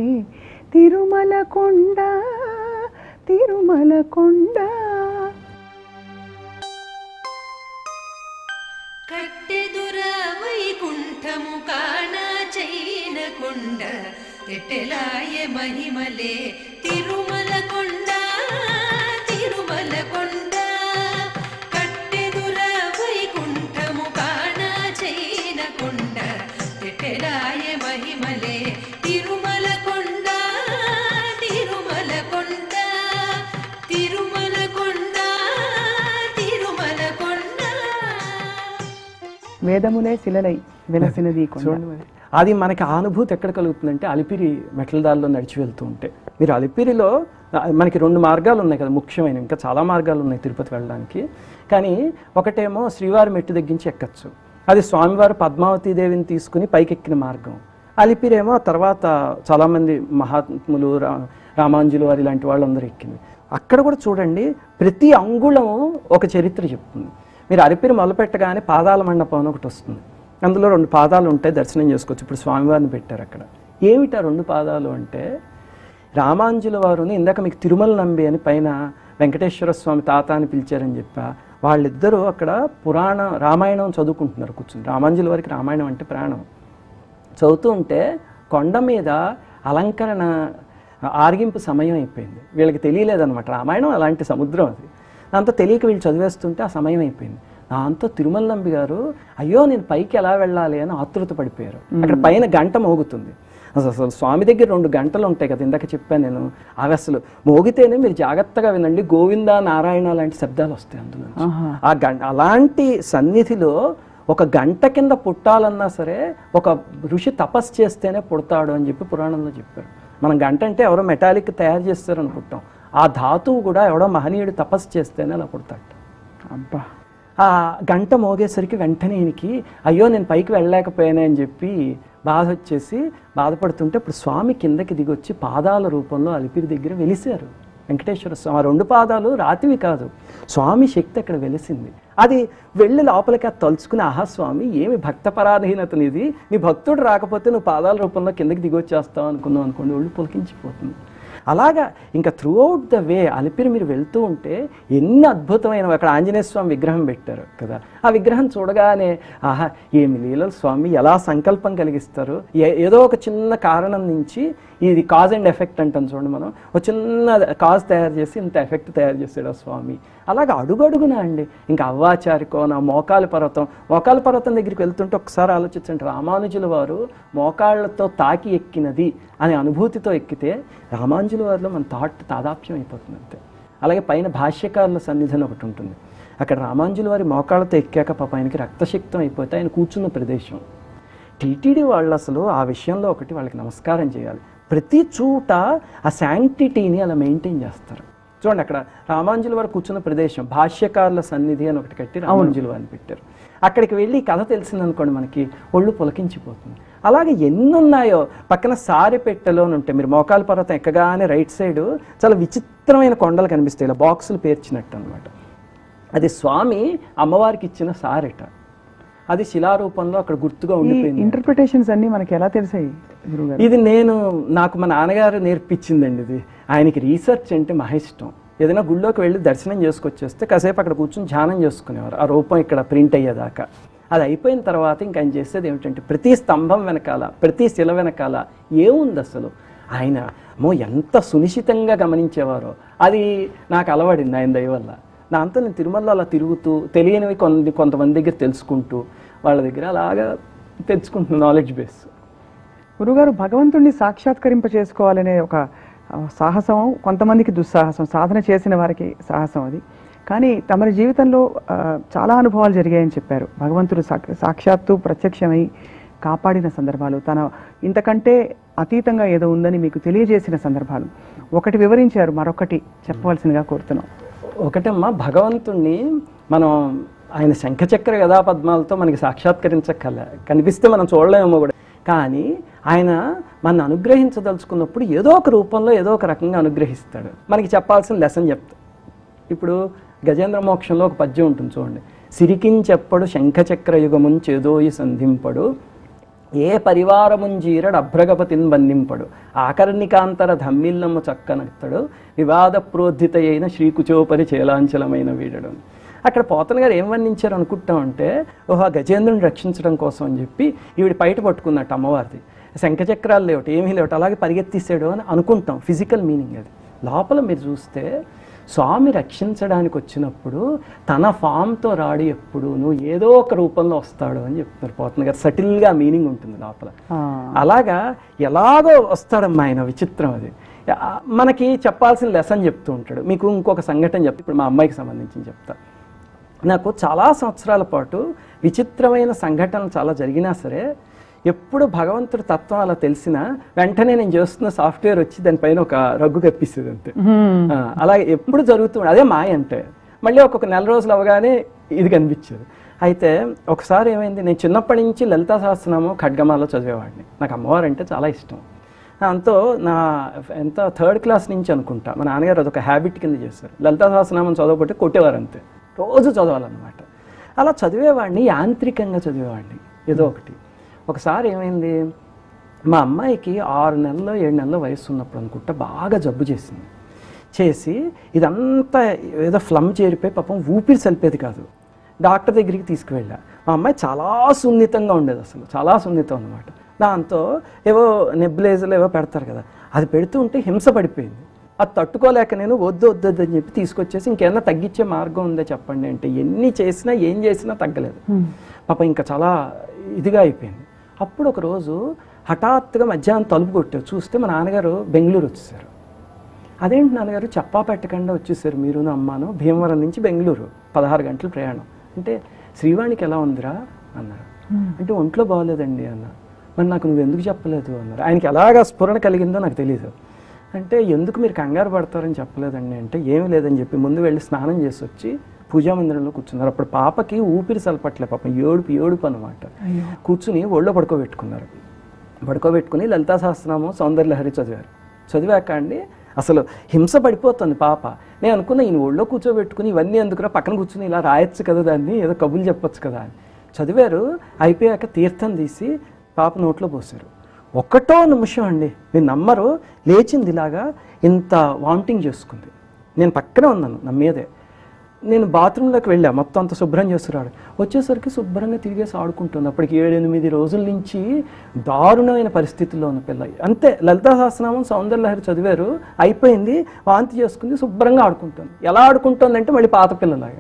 తిరుమల కొండ తిరుమల కొండ కట్టెదుర వైకుంఠము కాణ చైన కొండ తెట్టెలాయ మహిమలే తిరుమల కొండ తిరుమల కొండ కట్టెదుర వైకుంఠము కాణ చైన కొండ తెట్టెలాయ మహిమలే తిరుమల కొండ తిరుమల వేదమునే శిలలై వెలసినది ఈ కొండ. చూడండి మరి అది మనకి ఆ అనుభూతి ఎక్కడ కలుగుతుందంటే అలిపిరి మెట్ల దారిలో నడిచి వెళ్తూ ఉంటే మీరు అలిపిరిలో ఆ, మనకి రెండు మార్గాలు ఉన్నాయి కదా ముఖ్యమైన ఇంకా చాలా మార్గాలు ఉన్నాయి తిరుపతి వెళ్ళడానికి కానీ ఒకటేమో శ్రీవారి మెట్టు దగ్గరించి ఎక్కచ్చు అది స్వామివారు పద్మావతి దేవిని తీసుకుని పైకెక్కిన మార్గం అలిపిరేమో తర్వాత చాలామంది మహాత్ములు రా రామాంజులు వారి ఇలాంటి వాళ్ళందరూ ఎక్కింది అక్కడ కూడా చూడండి ప్రతి అంగుళం ఒక చరిత్ర చెప్తుంది మీరు అలిపిరి మొదలుపెట్టగానే పాదాల మండపం అని ఒకటి వస్తుంది అందులో రెండు పాదాలు ఉంటాయి దర్శనం చేసుకోవచ్చు ఇప్పుడు స్వామివారిని పెట్టారు అక్కడ ఏమిటా రెండు పాదాలు అంటే రామాంజుల వారుని ఇందాక మీకు తిరుమల నంబి అని పైన వెంకటేశ్వర స్వామి తాత అని పిలిచారని చెప్పా వాళ్ళిద్దరూ అక్కడ పురాణ రామాయణం చదువుకుంటున్నారు కూర్చుని రామాంజుల వారికి రామాయణం అంటే ప్రాణం చదువుతూ ఉంటే కొండ మీద అలంకరణ ఆర్గింపు సమయం అయిపోయింది వీళ్ళకి తెలియలేదన్నమాట రామాయణం అలాంటి సముద్రం అది దాంతో తెలియక వీళ్ళు చదివేస్తుంటే ఆ సమయం అయిపోయింది దాంతో తిరుమల నంబి గారు అయ్యో నేను పైకి ఎలా వెళ్ళాలి అని ఆతృత పడిపోయారు అక్కడ పైన గంట మోగుతుంది అసలు అసలు స్వామి దగ్గర రెండు గంటలు ఉంటాయి కదా ఇందాక చెప్పాను నేను అవి అసలు మోగితేనే మీరు జాగ్రత్తగా వినండి గోవింద నారాయణ లాంటి శబ్దాలు వస్తాయి అందులో నుంచి. ఆ గంట అలాంటి సన్నిధిలో ఒక గంట కింద పుట్టాలన్నా సరే ఒక ఋషి తపస్సు చేస్తేనే పుడతాడు అని చెప్పి పురాణంలో చెప్పారు మనం గంట అంటే ఎవరో మెటాలిక్ తయారు చేస్తారు అనుకుంటాం ఆ ధాతువు కూడా ఎవడో మహనీయుడు తపస్సు చేస్తేనే అలా పుడతాడు అబ్బా ఆ గంట మోగేసరికి వెంటనే ఈయనకి అయ్యో నేను పైకి వెళ్ళలేకపోయానే అని చెప్పి బాధ వచ్చేసి బాధపడుతుంటే ఇప్పుడు స్వామి కిందకి దిగొచ్చి పాదాల రూపంలో అలిపిరి దగ్గర వెలిశారు వెంకటేశ్వర స్వామి ఆ రెండు పాదాలు రాతివి కాదు స్వామి శక్తి అక్కడ వెలిసింది అది వెళ్ళి లోపలికి అది తలుచుకుని ఆహా స్వామి ఏమి భక్త పరాధీనత నీది నీ భక్తుడు రాకపోతే నువ్వు పాదాల రూపంలో కిందకి దిగొచ్చేస్తావు అనుకున్నావు అనుకోండి ఒళ్ళు పులికించిపోతుంది అలాగా ఇంకా throughout the way Alipiri మీరు వెళ్తూ ఉంటే ఎన్ని అద్భుతమైన అక్కడ ఆంజనేయ స్వామి విగ్రహం పెట్టారు కదా ఆ విగ్రహం చూడగానే ఆహా ఏమి లీలలు స్వామి ఎలా సంకల్పం కలిగిస్తారు ఏ- ఏదో ఒక చిన్న కారణం నుంచి ఇది కాజ్ అండ్ ఎఫెక్ట్ అంటాం చూడండి మనం ఒక చిన్న కాజ్ తయారు చేసి ఇంత ఎఫెక్ట్ తయారు చేశాడు ఆ స్వామి అలాగ అడుగడుగునా అండి ఇంకా అవ్వాచారి కోన మోకాల పర్వతం మోకాల పర్వతం దగ్గరికి వెళ్తుంటే ఒకసారి ఆలోచించండి రామానుజుల వారు మోకాళ్ళతో తాకి ఎక్కినది అనే అనుభూతితో ఎక్కితే రామానుజుల వారిలో మన థాట్ తాదాప్యం అయిపోతుంది అంతే అలాగే పైన భాష్యకారుల సన్నిధిని ఒకటి ఉంటుంది అక్కడ రామాంజుల వారి మోకాళ్ళతో ఎక్కాక పాప ఆయనకి రక్తశక్తం అయిపోతే ఆయన కూర్చున్న ప్రదేశం టీటీడీ వాళ్ళు అసలు ఆ విషయంలో ఒకటి వాళ్ళకి నమస్కారం చేయాలి ప్రతి చోట ఆ శాంక్టిటీని అలా మెయింటైన్ చేస్తారు చూడండి అక్కడ రామాంజుల వారు కూర్చున్న ప్రదేశం భాష్యకారుల సన్నిధి అని ఒకటి కట్టి రామాంజుల వారిని పెట్టారు అక్కడికి వెళ్ళి ఈ కథ తెలిసిందనుకోండి మనకి ఒళ్ళు పులకించిపోతుంది అలాగే ఎన్ని ఉన్నాయో పక్కన సారి పెట్టెలో అని ఉంటాయి మీరు మోకాల పర్వతం ఎక్కగానే రైట్ సైడ్ చాలా విచిత్రమైన కొండలు కనిపిస్తాయి ఇలా బాక్సులు పేర్చినట్టు అనమాట అది స్వామి అమ్మవారికి ఇచ్చిన సారెట అది శిలారూపంలో అక్కడ గుర్తుగా ఈ ఉండిపోయింది ఇంటర్ప్రిటేషన్స్ అన్ని మనకి ఎలా తెలిసాయి గురుగారు ఇది నేను నాకు మా నాన్నగారు నేర్పించిందండి ఇది ఆయనకి రీసెర్చ్ అంటే మహా ఇష్టం ఏదైనా గుళ్ళోకి వెళ్ళి దర్శనం చేసుకొచ్చేస్తే కాసేపు అక్కడ కూర్చొని ధ్యానం చేసుకునేవారు ఆ రూపం ఇక్కడ ప్రింట్ అయ్యేదాకా అది అయిపోయిన తర్వాత ఇంకా ఆయన చేసేది ఏమిటంటే ప్రతి స్తంభం వెనకాల ప్రతి శిల వెనకాల ఏముంది అసలు ఆయన మో ఎంత సునిశ్చితంగా గమనించేవారో అది నాకు అలవడింది ఆయన దయ వల్ల దాంతో నేను తిరుమలలో అలా తిరుగుతూ తెలియనివి కొన్ని కొంతమంది దగ్గర తెలుసుకుంటూ వాళ్ళ దగ్గర అలాగా తెచ్చుకుంటున్నాను నాలెడ్జ్ బేస్ గురుగారు భగవంతుణ్ణి సాక్షాత్కరింప చేసుకోవాలనే ఒక ఆ, సాహసం కొంతమందికి దుస్సాహసం సాధన చేసిన వారికి సాహసం అది కానీ తమరి జీవితంలో ఆ, చాలా అనుభవాలు జరిగాయని చెప్పారు భగవంతుడు సాక్- సాక్షాత్తు ప్రత్యక్షమై కాపాడిన సందర్భాలు తన ఇంతకంటే అతీతంగా ఏదో ఉందని మీకు తెలియజేసిన సందర్భాలు ఒకటి వివరించారు మరొకటి చెప్పవలసిందిగా కోరుతున్నాం ఒకటమ్మా భగవంతుణ్ణి మనం ఆయన శంఖచక్ర గదా పద్మాలతో మనకి సాక్షాత్కరించక్కల కనిపిస్తే మనం చూడలేమో కూడా కానీ ఆయన మన అనుగ్రహించదలుచుకున్నప్పుడు ఏదో ఒక రూపంలో ఏదో ఒక రకంగా అనుగ్రహిస్తాడు మనకి చెప్పాల్సిన లెసన్ చెప్తా ఇప్పుడు గజేంద్ర మోక్షంలో ఒక పద్యం ఉంటుంది చూడండి సిరికించెప్పడు శంఖచక్ర యుగమున్ చేదోయి సంధింపడు ఏ పరివారముంజీరడు అభ్రగపతిన్ బంధింపడు ఆకర్ణికాంతర ధమ్మిల్లము చక్కనెత్తడు వివాద ప్రోద్ధిత అయిన శ్రీకుచోపరి చేలాంచలమైన వీడడు అక్కడ పోతన గారు ఏం వర్ణించారు అనుకుంటామంటే ఓహో ఆ గజేంద్రుని రక్షించడం కోసం అని చెప్పి ఈవిడ బయట పట్టుకున్నట్టు అమ్మవారిది శంఖచక్రాలు లేవట ఏమీ లేవట అలాగే పరిగెత్తిసాడు అని అనుకుంటాం ఫిజికల్ మీనింగ్ అది లోపల మీరు చూస్తే స్వామి రక్షించడానికి వచ్చినప్పుడు తన ఫామ్తో రాడు ఎప్పుడు నువ్వు ఏదో ఒక రూపంలో వస్తాడు అని చెప్తున్నారు పోతన గారు సటిల్గా మీనింగ్ ఉంటుంది లోపల ఆ, అలాగా ఎలాగో వస్తాడమ్మా ఆయన విచిత్రం అది ఆ, మనకి చెప్పాల్సిన లెసన్ చెప్తూ ఉంటాడు మీకు ఇంకొక సంఘటన చెప్తా ఇప్పుడు మా అమ్మాయికి సంబంధించి చెప్తా నాకు చాలా సంవత్సరాల పాటు విచిత్రమైన సంఘటనలు చాలా జరిగినా సరే ఎప్పుడు భగవంతుడి తత్వం అలా తెలిసినా వెంటనే నేను చేస్తున్న సాఫ్ట్వేర్ వచ్చి దానిపైన ఒక రగ్గు కప్పిస్తుంది అంతే ఆ, అలా ఎప్పుడు జరుగుతుంది అదే మాయ అంటే మళ్ళీ ఒక్కొక్క నెల రోజులు అవగానే ఇది కనిపించేది అయితే ఒకసారి ఏమైంది నేను చిన్నప్పటి నుంచి లలితా సహస్రనామం ఖడ్గమాలో చదివేవాడిని నాకు అమ్మవారు అంటే చాలా ఇష్టం దాంతో నా ఎంత థర్డ్ క్లాస్ నుంచి అనుకుంటా మా నాన్నగారు అదొక హ్యాబిట్ కింద చేస్తారు లలితా సహస్రనామం చదవకపోతే కొట్టేవారు అంతే రోజు చదవాలన్నమాట అలా చదివేవాడిని యాంత్రికంగా చదివేవాడిని ఏదో ఒకటి ఒకసారి ఏమైంది మా అమ్మాయికి ఆరు నెలలు ఏడు నెలల వయసు ఉన్నప్పుడు అనుకుంటా బాగా జబ్బు చేసింది చేసి ఇదంతా ఏదో ఫ్లమ్ చేరిపోయి పాపం ఊపిరి సలిపేది కాదు డాక్టర్ దగ్గరికి తీసుకువెళ్ళా మా అమ్మాయి చాలా సున్నితంగా ఉండేది అసలు చాలా సున్నితం అనమాట దాంతో ఏవో నెబ్లేజులు ఏవో పెడతారు కదా అది పెడుతూ ఉంటే హింస పడిపోయింది అది తట్టుకోలేక నేను వద్దు వద్దు వద్దు అని చెప్పి తీసుకొచ్చేసి ఇంకేమన్నా తగ్గించే మార్గం ఉందో చెప్పండి అంటే ఎన్ని చేసినా ఏం చేసినా తగ్గలేదు పాప ఇంకా చాలా ఇదిగా అయిపోయింది అప్పుడు ఒక రోజు హఠాత్తుగా మధ్యాహ్నం తలుపు కొట్టారు చూస్తే మా నాన్నగారు బెంగళూరు వచ్చేసారు అదేంటి నాన్నగారు చెప్పా పెట్టకుండా వచ్చేసారు మీరును అమ్మాను భీమవరం నుంచి బెంగళూరు పదహారు గంటల ప్రయాణం అంటే శ్రీవాణికి ఎలా ఉందిరా అన్నారు అంటే ఒంట్లో బాగోలేదండి అన్న మరి నాకు నువ్వు ఎందుకు చెప్పలేదు అన్నారు ఆయనకి ఎలాగా స్ఫురణ కలిగిందో నాకు తెలియదు అంటే ఎందుకు మీరు కంగారు పడతారని చెప్పలేదండి అంటే ఏమీ లేదని చెప్పి ముందు వెళ్ళి స్నానం చేసి వచ్చి పూజా మందిరంలో కూర్చున్నారు అప్పుడు పాపకి ఊపిరి సలపట్లే పాపం ఏడుపు ఏడుపు అనమాట కూర్చుని ఒళ్ళో పడుకోబెట్టుకున్నారు పడుకోబెట్టుకుని లలితా సహస్రనామం సౌందర్యలహరి చదివారు చదివాక అండి అసలు హింస పడిపోతుంది పాప నేను అనుకున్న ఈయన ఒళ్ళో కూర్చోబెట్టుకుని ఇవన్నీ ఎందుకురా పక్కన కూర్చుని ఇలా రాయొచ్చు కదా దాన్ని ఏదో కబులు చెప్పొచ్చు కదా అని చదివారు అయిపోయాక తీర్థం తీసి పాప నోట్లో పోసారు ఒక్కటో నిమిషం అండి నేను నమ్మరు లేచింది ఇలాగా ఇంత వామిటింగ్ చేసుకుంది నేను పక్కనే ఉన్నాను నా మీదే నేను బాత్రూంలోకి వెళ్ళా మొత్తం అంత శుభ్రం చేస్తున్నాడు వచ్చేసరికి శుభ్రంగా తిరిగేసి ఆడుకుంటుంది అప్పటికి ఏడు ఎనిమిది రోజుల నుంచి దారుణమైన పరిస్థితుల్లో ఉన్న పిల్ల అంతే లలితా సహస్రనామం సౌందర్యలహరి చదివారు అయిపోయింది వాంతి చేసుకుంది శుభ్రంగా ఆడుకుంటుంది ఎలా ఆడుకుంటుంది అంటే మళ్ళీ పాత పిల్లలాగా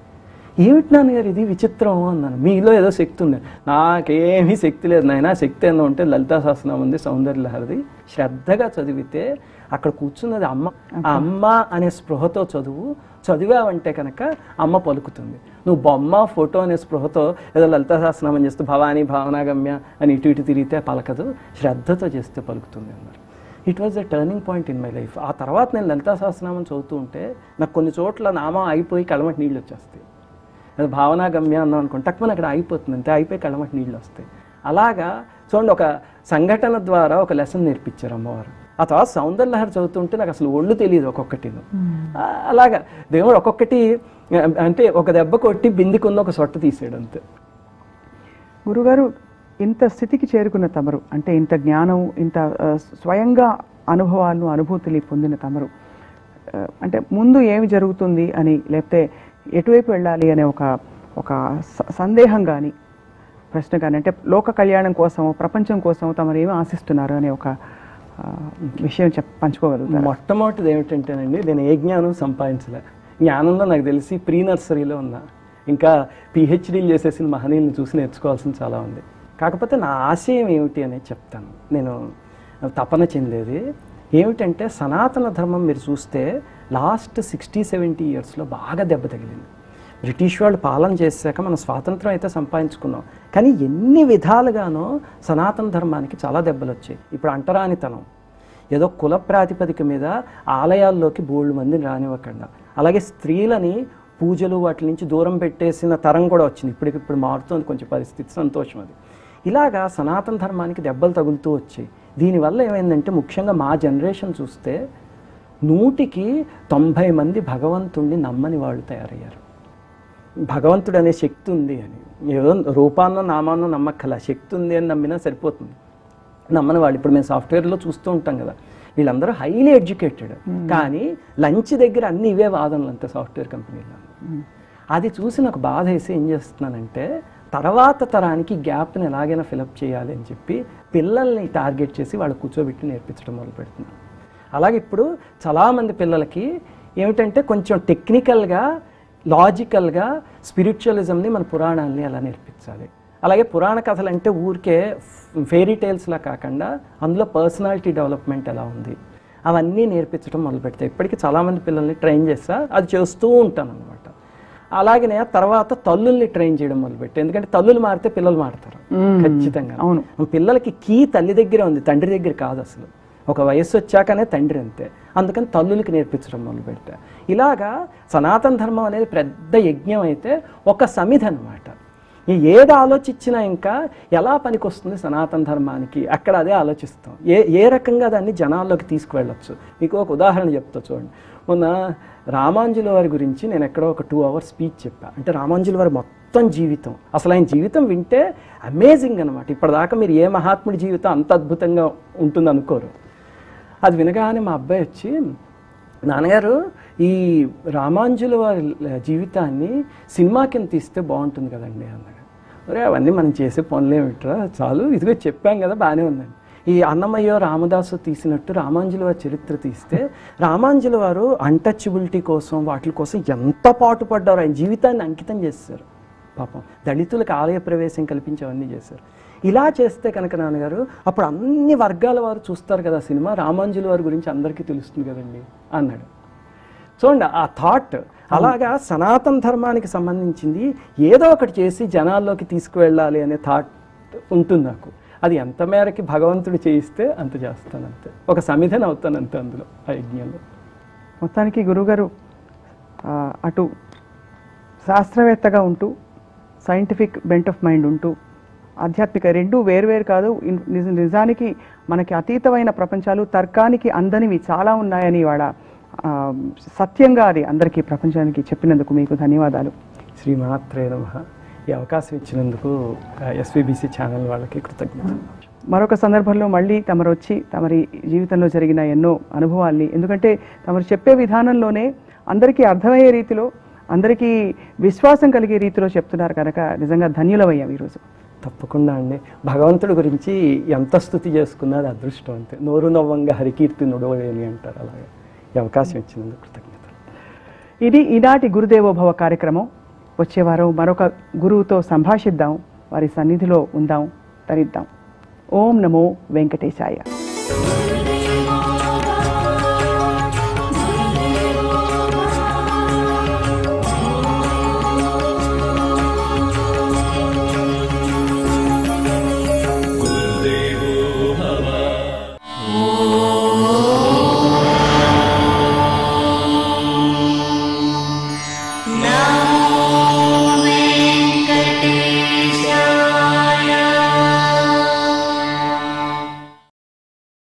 ఏమిటి నాన్నగారు ఇది విచిత్రం అన్నాను మీలో ఏదో శక్తి ఉంది నాకేమీ శక్తి లేదు నాయన శక్తి ఏమో ఉంటే లలితా సహస్రనామం ఉంది సౌందర్యలహరిది శ్రద్ధగా చదివితే అక్కడ కూర్చున్నది అమ్మ ఆ అమ్మ అనే స్పృహతో చదువు చదివావంటే కనుక అమ్మ పలుకుతుంది నువ్వు బొమ్మ ఫోటో అనే స్పృహతో ఏదో లలితా సహస్రనామం చేస్తే భవానీ భావనాగమ్య అని ఇటు ఇటు తిరిగితే పలకదు శ్రద్ధతో చేస్తే పలుకుతుంది అన్నారు it was the turning point in my life ఆ తర్వాత నేను లలితా సహస్రనామం చదువుతూ ఉంటే నాకు కొన్ని చోట్ల నామం అయిపోయి కళ్ళమటి నీళ్ళు వచ్చేస్తాయి అది భావనా గమ్య అన్నాం అనుకోండి తక్కువ అక్కడ అయిపోతుంది అంతే అయిపోయి కళ్ళమటి నీళ్ళు వస్తాయి అలాగా చూడండి ఒక సంఘటన ద్వారా ఒక లెసన్ నేర్పించారు అమ్మవారు ఆ తర్వాత సౌందర్యలహరి చదువుతుంటే నాకు అసలు ఒళ్ళు తెలియదు ఒక్కొక్కటి అలాగా దేవుడు ఒక్కొక్కటి ఆ, అంటే ఒక దెబ్బ కొట్టి బిందికున్న ఒక సొట్ట తీసాడు అంతే గురుగారు ఇంత స్థితికి చేరుకున్న తమరు అంటే ఇంత జ్ఞానం ఇంత ఆ, స్వయంగా అనుభవాలను అనుభూతులు పొందిన తమరు ఆ, అంటే ముందు ఏమి జరుగుతుంది అని లేకపోతే ఎటువైపు వెళ్ళాలి అనే ఒక ఒక స- సందేహం కానీ ప్రశ్న కానీ అంటే లోక కళ్యాణం కోసం ప్రపంచం కోసం తమరు ఏమి ఆశిస్తున్నారు అనే ఒక ఆ, విషయం చెప్ పంచుకోగలుగుతారు మొట్టమొదటిది ఏమిటంటేనండి నేను ఏ జ్ఞానం సంపాదించలే జ్ఞానంలో నాకు తెలిసి ప్రీ నర్సరీలో ఉన్నా ఇంకా పిహెచ్డీలు చేసేసిన మహనీయులను చూసి నేర్చుకోవాల్సింది చాలా ఉంది కాకపోతే నా ఆశయం ఏమిటి అనేది చెప్తాను నేను తపన చెందేది ఏమిటంటే సనాతన ధర్మం మీరు చూస్తే లాస్ట్ సిక్స్టీ సెవెంటీ ఇయర్స్లో బాగా దెబ్బ తగిలింది బ్రిటిష్ వాళ్ళు పాలన చేశాక మనం స్వాతంత్రం అయితే సంపాదించుకున్నాం కానీ ఎన్ని విధాలుగానో సనాతన ధర్మానికి చాలా దెబ్బలు వచ్చాయి ఇప్పుడు అంటరానితనం ఏదో కుల ప్రాతిపదిక మీద ఆలయాల్లోకి బోళ్ళు మందిని రానివ్వకుండా అలాగే స్త్రీలని పూజలు వాటి నుంచి దూరం పెట్టేసిన తరం కూడా వచ్చింది ఇప్పటికి ఇప్పుడు మారుతుంది కొంచెం పరిస్థితి సంతోషం అది ఇలాగా సనాతన ధర్మానికి దెబ్బలు తగులుతూ వచ్చాయి దీనివల్ల ఏమైందంటే ముఖ్యంగా మా జనరేషన్ చూస్తే నూటికి తొంభై మంది భగవంతుణ్ణి నమ్మని వాళ్ళు తయారయ్యారు భగవంతుడు అనే శక్తి ఉంది అని ఏదో రూపాన్నో నామాన్నో నమ్మక్కల శక్తి ఉంది అని నమ్మినా సరిపోతుంది నమ్మని వాళ్ళు ఇప్పుడు మేము సాఫ్ట్వేర్లో చూస్తూ ఉంటాం కదా వీళ్ళందరూ హైలీ ఎడ్యుకేటెడ్ కానీ లంచ్ దగ్గర అన్ని ఇవే వాదనలు అంతే సాఫ్ట్వేర్ కంపెనీలో అది చూసి నాకు బాధ వేసి ఏం చేస్తున్నానంటే తర్వాత తరానికి గ్యాప్ని ఎలాగైనా ఫిలప్ చేయాలి అని చెప్పి పిల్లల్ని టార్గెట్ చేసి వాళ్ళు కూర్చోబెట్టి నేర్పించడం మొదలు పెడుతున్నాను అలాగే ఇప్పుడు చాలామంది పిల్లలకి ఏమిటంటే కొంచెం టెక్నికల్గా లాజికల్గా స్పిరిచువలిజంని మన పురాణాలని అలా నేర్పించాలి అలాగే పురాణ కథలు అంటే ఊరికే ఫెయిరీ టేల్స్లా కాకుండా అందులో పర్సనాలిటీ డెవలప్మెంట్ ఎలా ఉంది అవన్నీ నేర్పించడం మొదలు పెడతాయి ఇప్పటికీ చాలామంది పిల్లల్ని ట్రైన్ చేస్తా అది చేస్తూ ఉంటాను అనమాట అలాగనే తర్వాత తల్లుల్ని ట్రైన్ చేయడం మొదలుపెట్టి ఎందుకంటే తల్లులు మారితే పిల్లలు మారుతారు ఖచ్చితంగా అవును. పిల్లలకి కీ తల్లి దగ్గరే ఉంది తండ్రి దగ్గర కాదు అసలు ఒక వయస్సు వచ్చాకనే తండ్రి అంతే అందుకని తల్లులకి నేర్పించడం మొదలుపెట్టా ఇలాగా సనాతన ధర్మం అనేది పెద్ద యజ్ఞం అయితే ఒక సమిధ అనమాట ఈ ఏది ఆలోచించినా ఇంకా ఎలా పనికొస్తుంది సనాతన ధర్మానికి అక్కడ అదే ఆలోచిస్తాం ఏ ఏ రకంగా దాన్ని జనాల్లోకి తీసుకువెళ్ళొచ్చు మీకు ఒక ఉదాహరణ చెప్తా చూడండి మొన్న రామాంజుల వారి గురించి నేను ఎక్కడో ఒక టూ అవర్స్ స్పీచ్ చెప్పా అంటే రామాంజుల వారి మొత్తం జీవితం అసలు ఆయన జీవితం వింటే అమేజింగ్ అనమాట ఇప్పటిదాకా మీరు ఏ మహాత్ముడి జీవితం అంత అద్భుతంగా ఉంటుంది అనుకోరు అది వినగానే మా అబ్బాయి వచ్చి నాన్నగారు ఈ రామాంజుల వారి జీవితాన్ని సినిమా కింద తీస్తే బాగుంటుంది కదండి అన్నాడు ఒరే అవన్నీ మనం చేసే పనులేమిట్రా చాలు ఇదిగో చెప్పాం కదా బాగానే ఉందండి ఈ అన్నమయ్య రామదాసు తీసినట్టు రామాంజుల వారి చరిత్ర తీస్తే రామాంజుల వారు అన్టచబిలిటీ కోసం వాటి కోసం ఎంత పాటుపడ్డారు ఆయన జీవితాన్ని అంకితం చేస్తారు పాపం దళితులకు ఆలయ ప్రవేశం కల్పించి అవన్నీ చేశారు ఇలా చేస్తే కనుక నాన్నగారు అప్పుడు అన్ని వర్గాల వారు చూస్తారు కదా సినిమా రామాంజుల వారి గురించి అందరికీ తెలుస్తుంది కదండి అన్నాడు చూడండి ఆ థాట్ అలాగా సనాతన ధర్మానికి సంబంధించింది ఏదో ఒకటి చేసి జనాల్లోకి తీసుకువెళ్ళాలి అనే థాట్ ఉంటుంది నాకు అది ఎంత మేరకి భగవంతుడు చేయిస్తే అంత చేస్తాను అంతే ఒక సమిధన అవుతాను అంతే అందులో ఆ యజ్ఞంలో మొత్తానికి గురుగారు ఆ, అటు శాస్త్రవేత్తగా ఉంటూ సైంటిఫిక్ బెంట్ ఆఫ్ మైండ్ ఉంటూ ఆధ్యాత్మిక రెండు వేరువేరు కాదు ఇన్- నిజ- నిజానికి మనకి అతీతమైన ప్రపంచాలు తర్కానికి అందనివి చాలా ఉన్నాయని వాడ ఆ, సత్యంగా అది అందరికీ ప్రపంచానికి చెప్పినందుకు మీకు ధన్యవాదాలు శ్రీమాత్రే నమ ఈ అవకాశం ఇచ్చినందుకు ఎస్విబిసి ఛానల్ వాళ్ళకి కృతజ్ఞతలు మరొక సందర్భంలో మళ్ళీ తమరు వచ్చి తమరి జీవితంలో జరిగిన ఎన్నో అనుభవాల్ని ఎందుకంటే తమరు చెప్పే విధానంలోనే అందరికీ అర్థమయ్యే రీతిలో అందరికీ విశ్వాసం కలిగే రీతిలో చెప్తున్నారు కనుక నిజంగా ధన్యులమయ్యాం ఈరోజు తప్పకుండా అండి భగవంతుడి గురించి ఎంత స్థుతి చేసుకున్నా అది అదృష్టం అంతే నోరు నవ్వంగా హరికీర్తి నుడవలేని అంటారు అలాగే ఈ అవకాశం ఇచ్చినందుకు కృతజ్ఞతలు ఇది ఈనాటి గురుదేవోభవ కార్యక్రమం వచ్చే వారం మరొక గురువుతో సంభాషిద్దాం వారి సన్నిధిలో ఉందాం తరిద్దాం ఓం నమో వెంకటేశాయ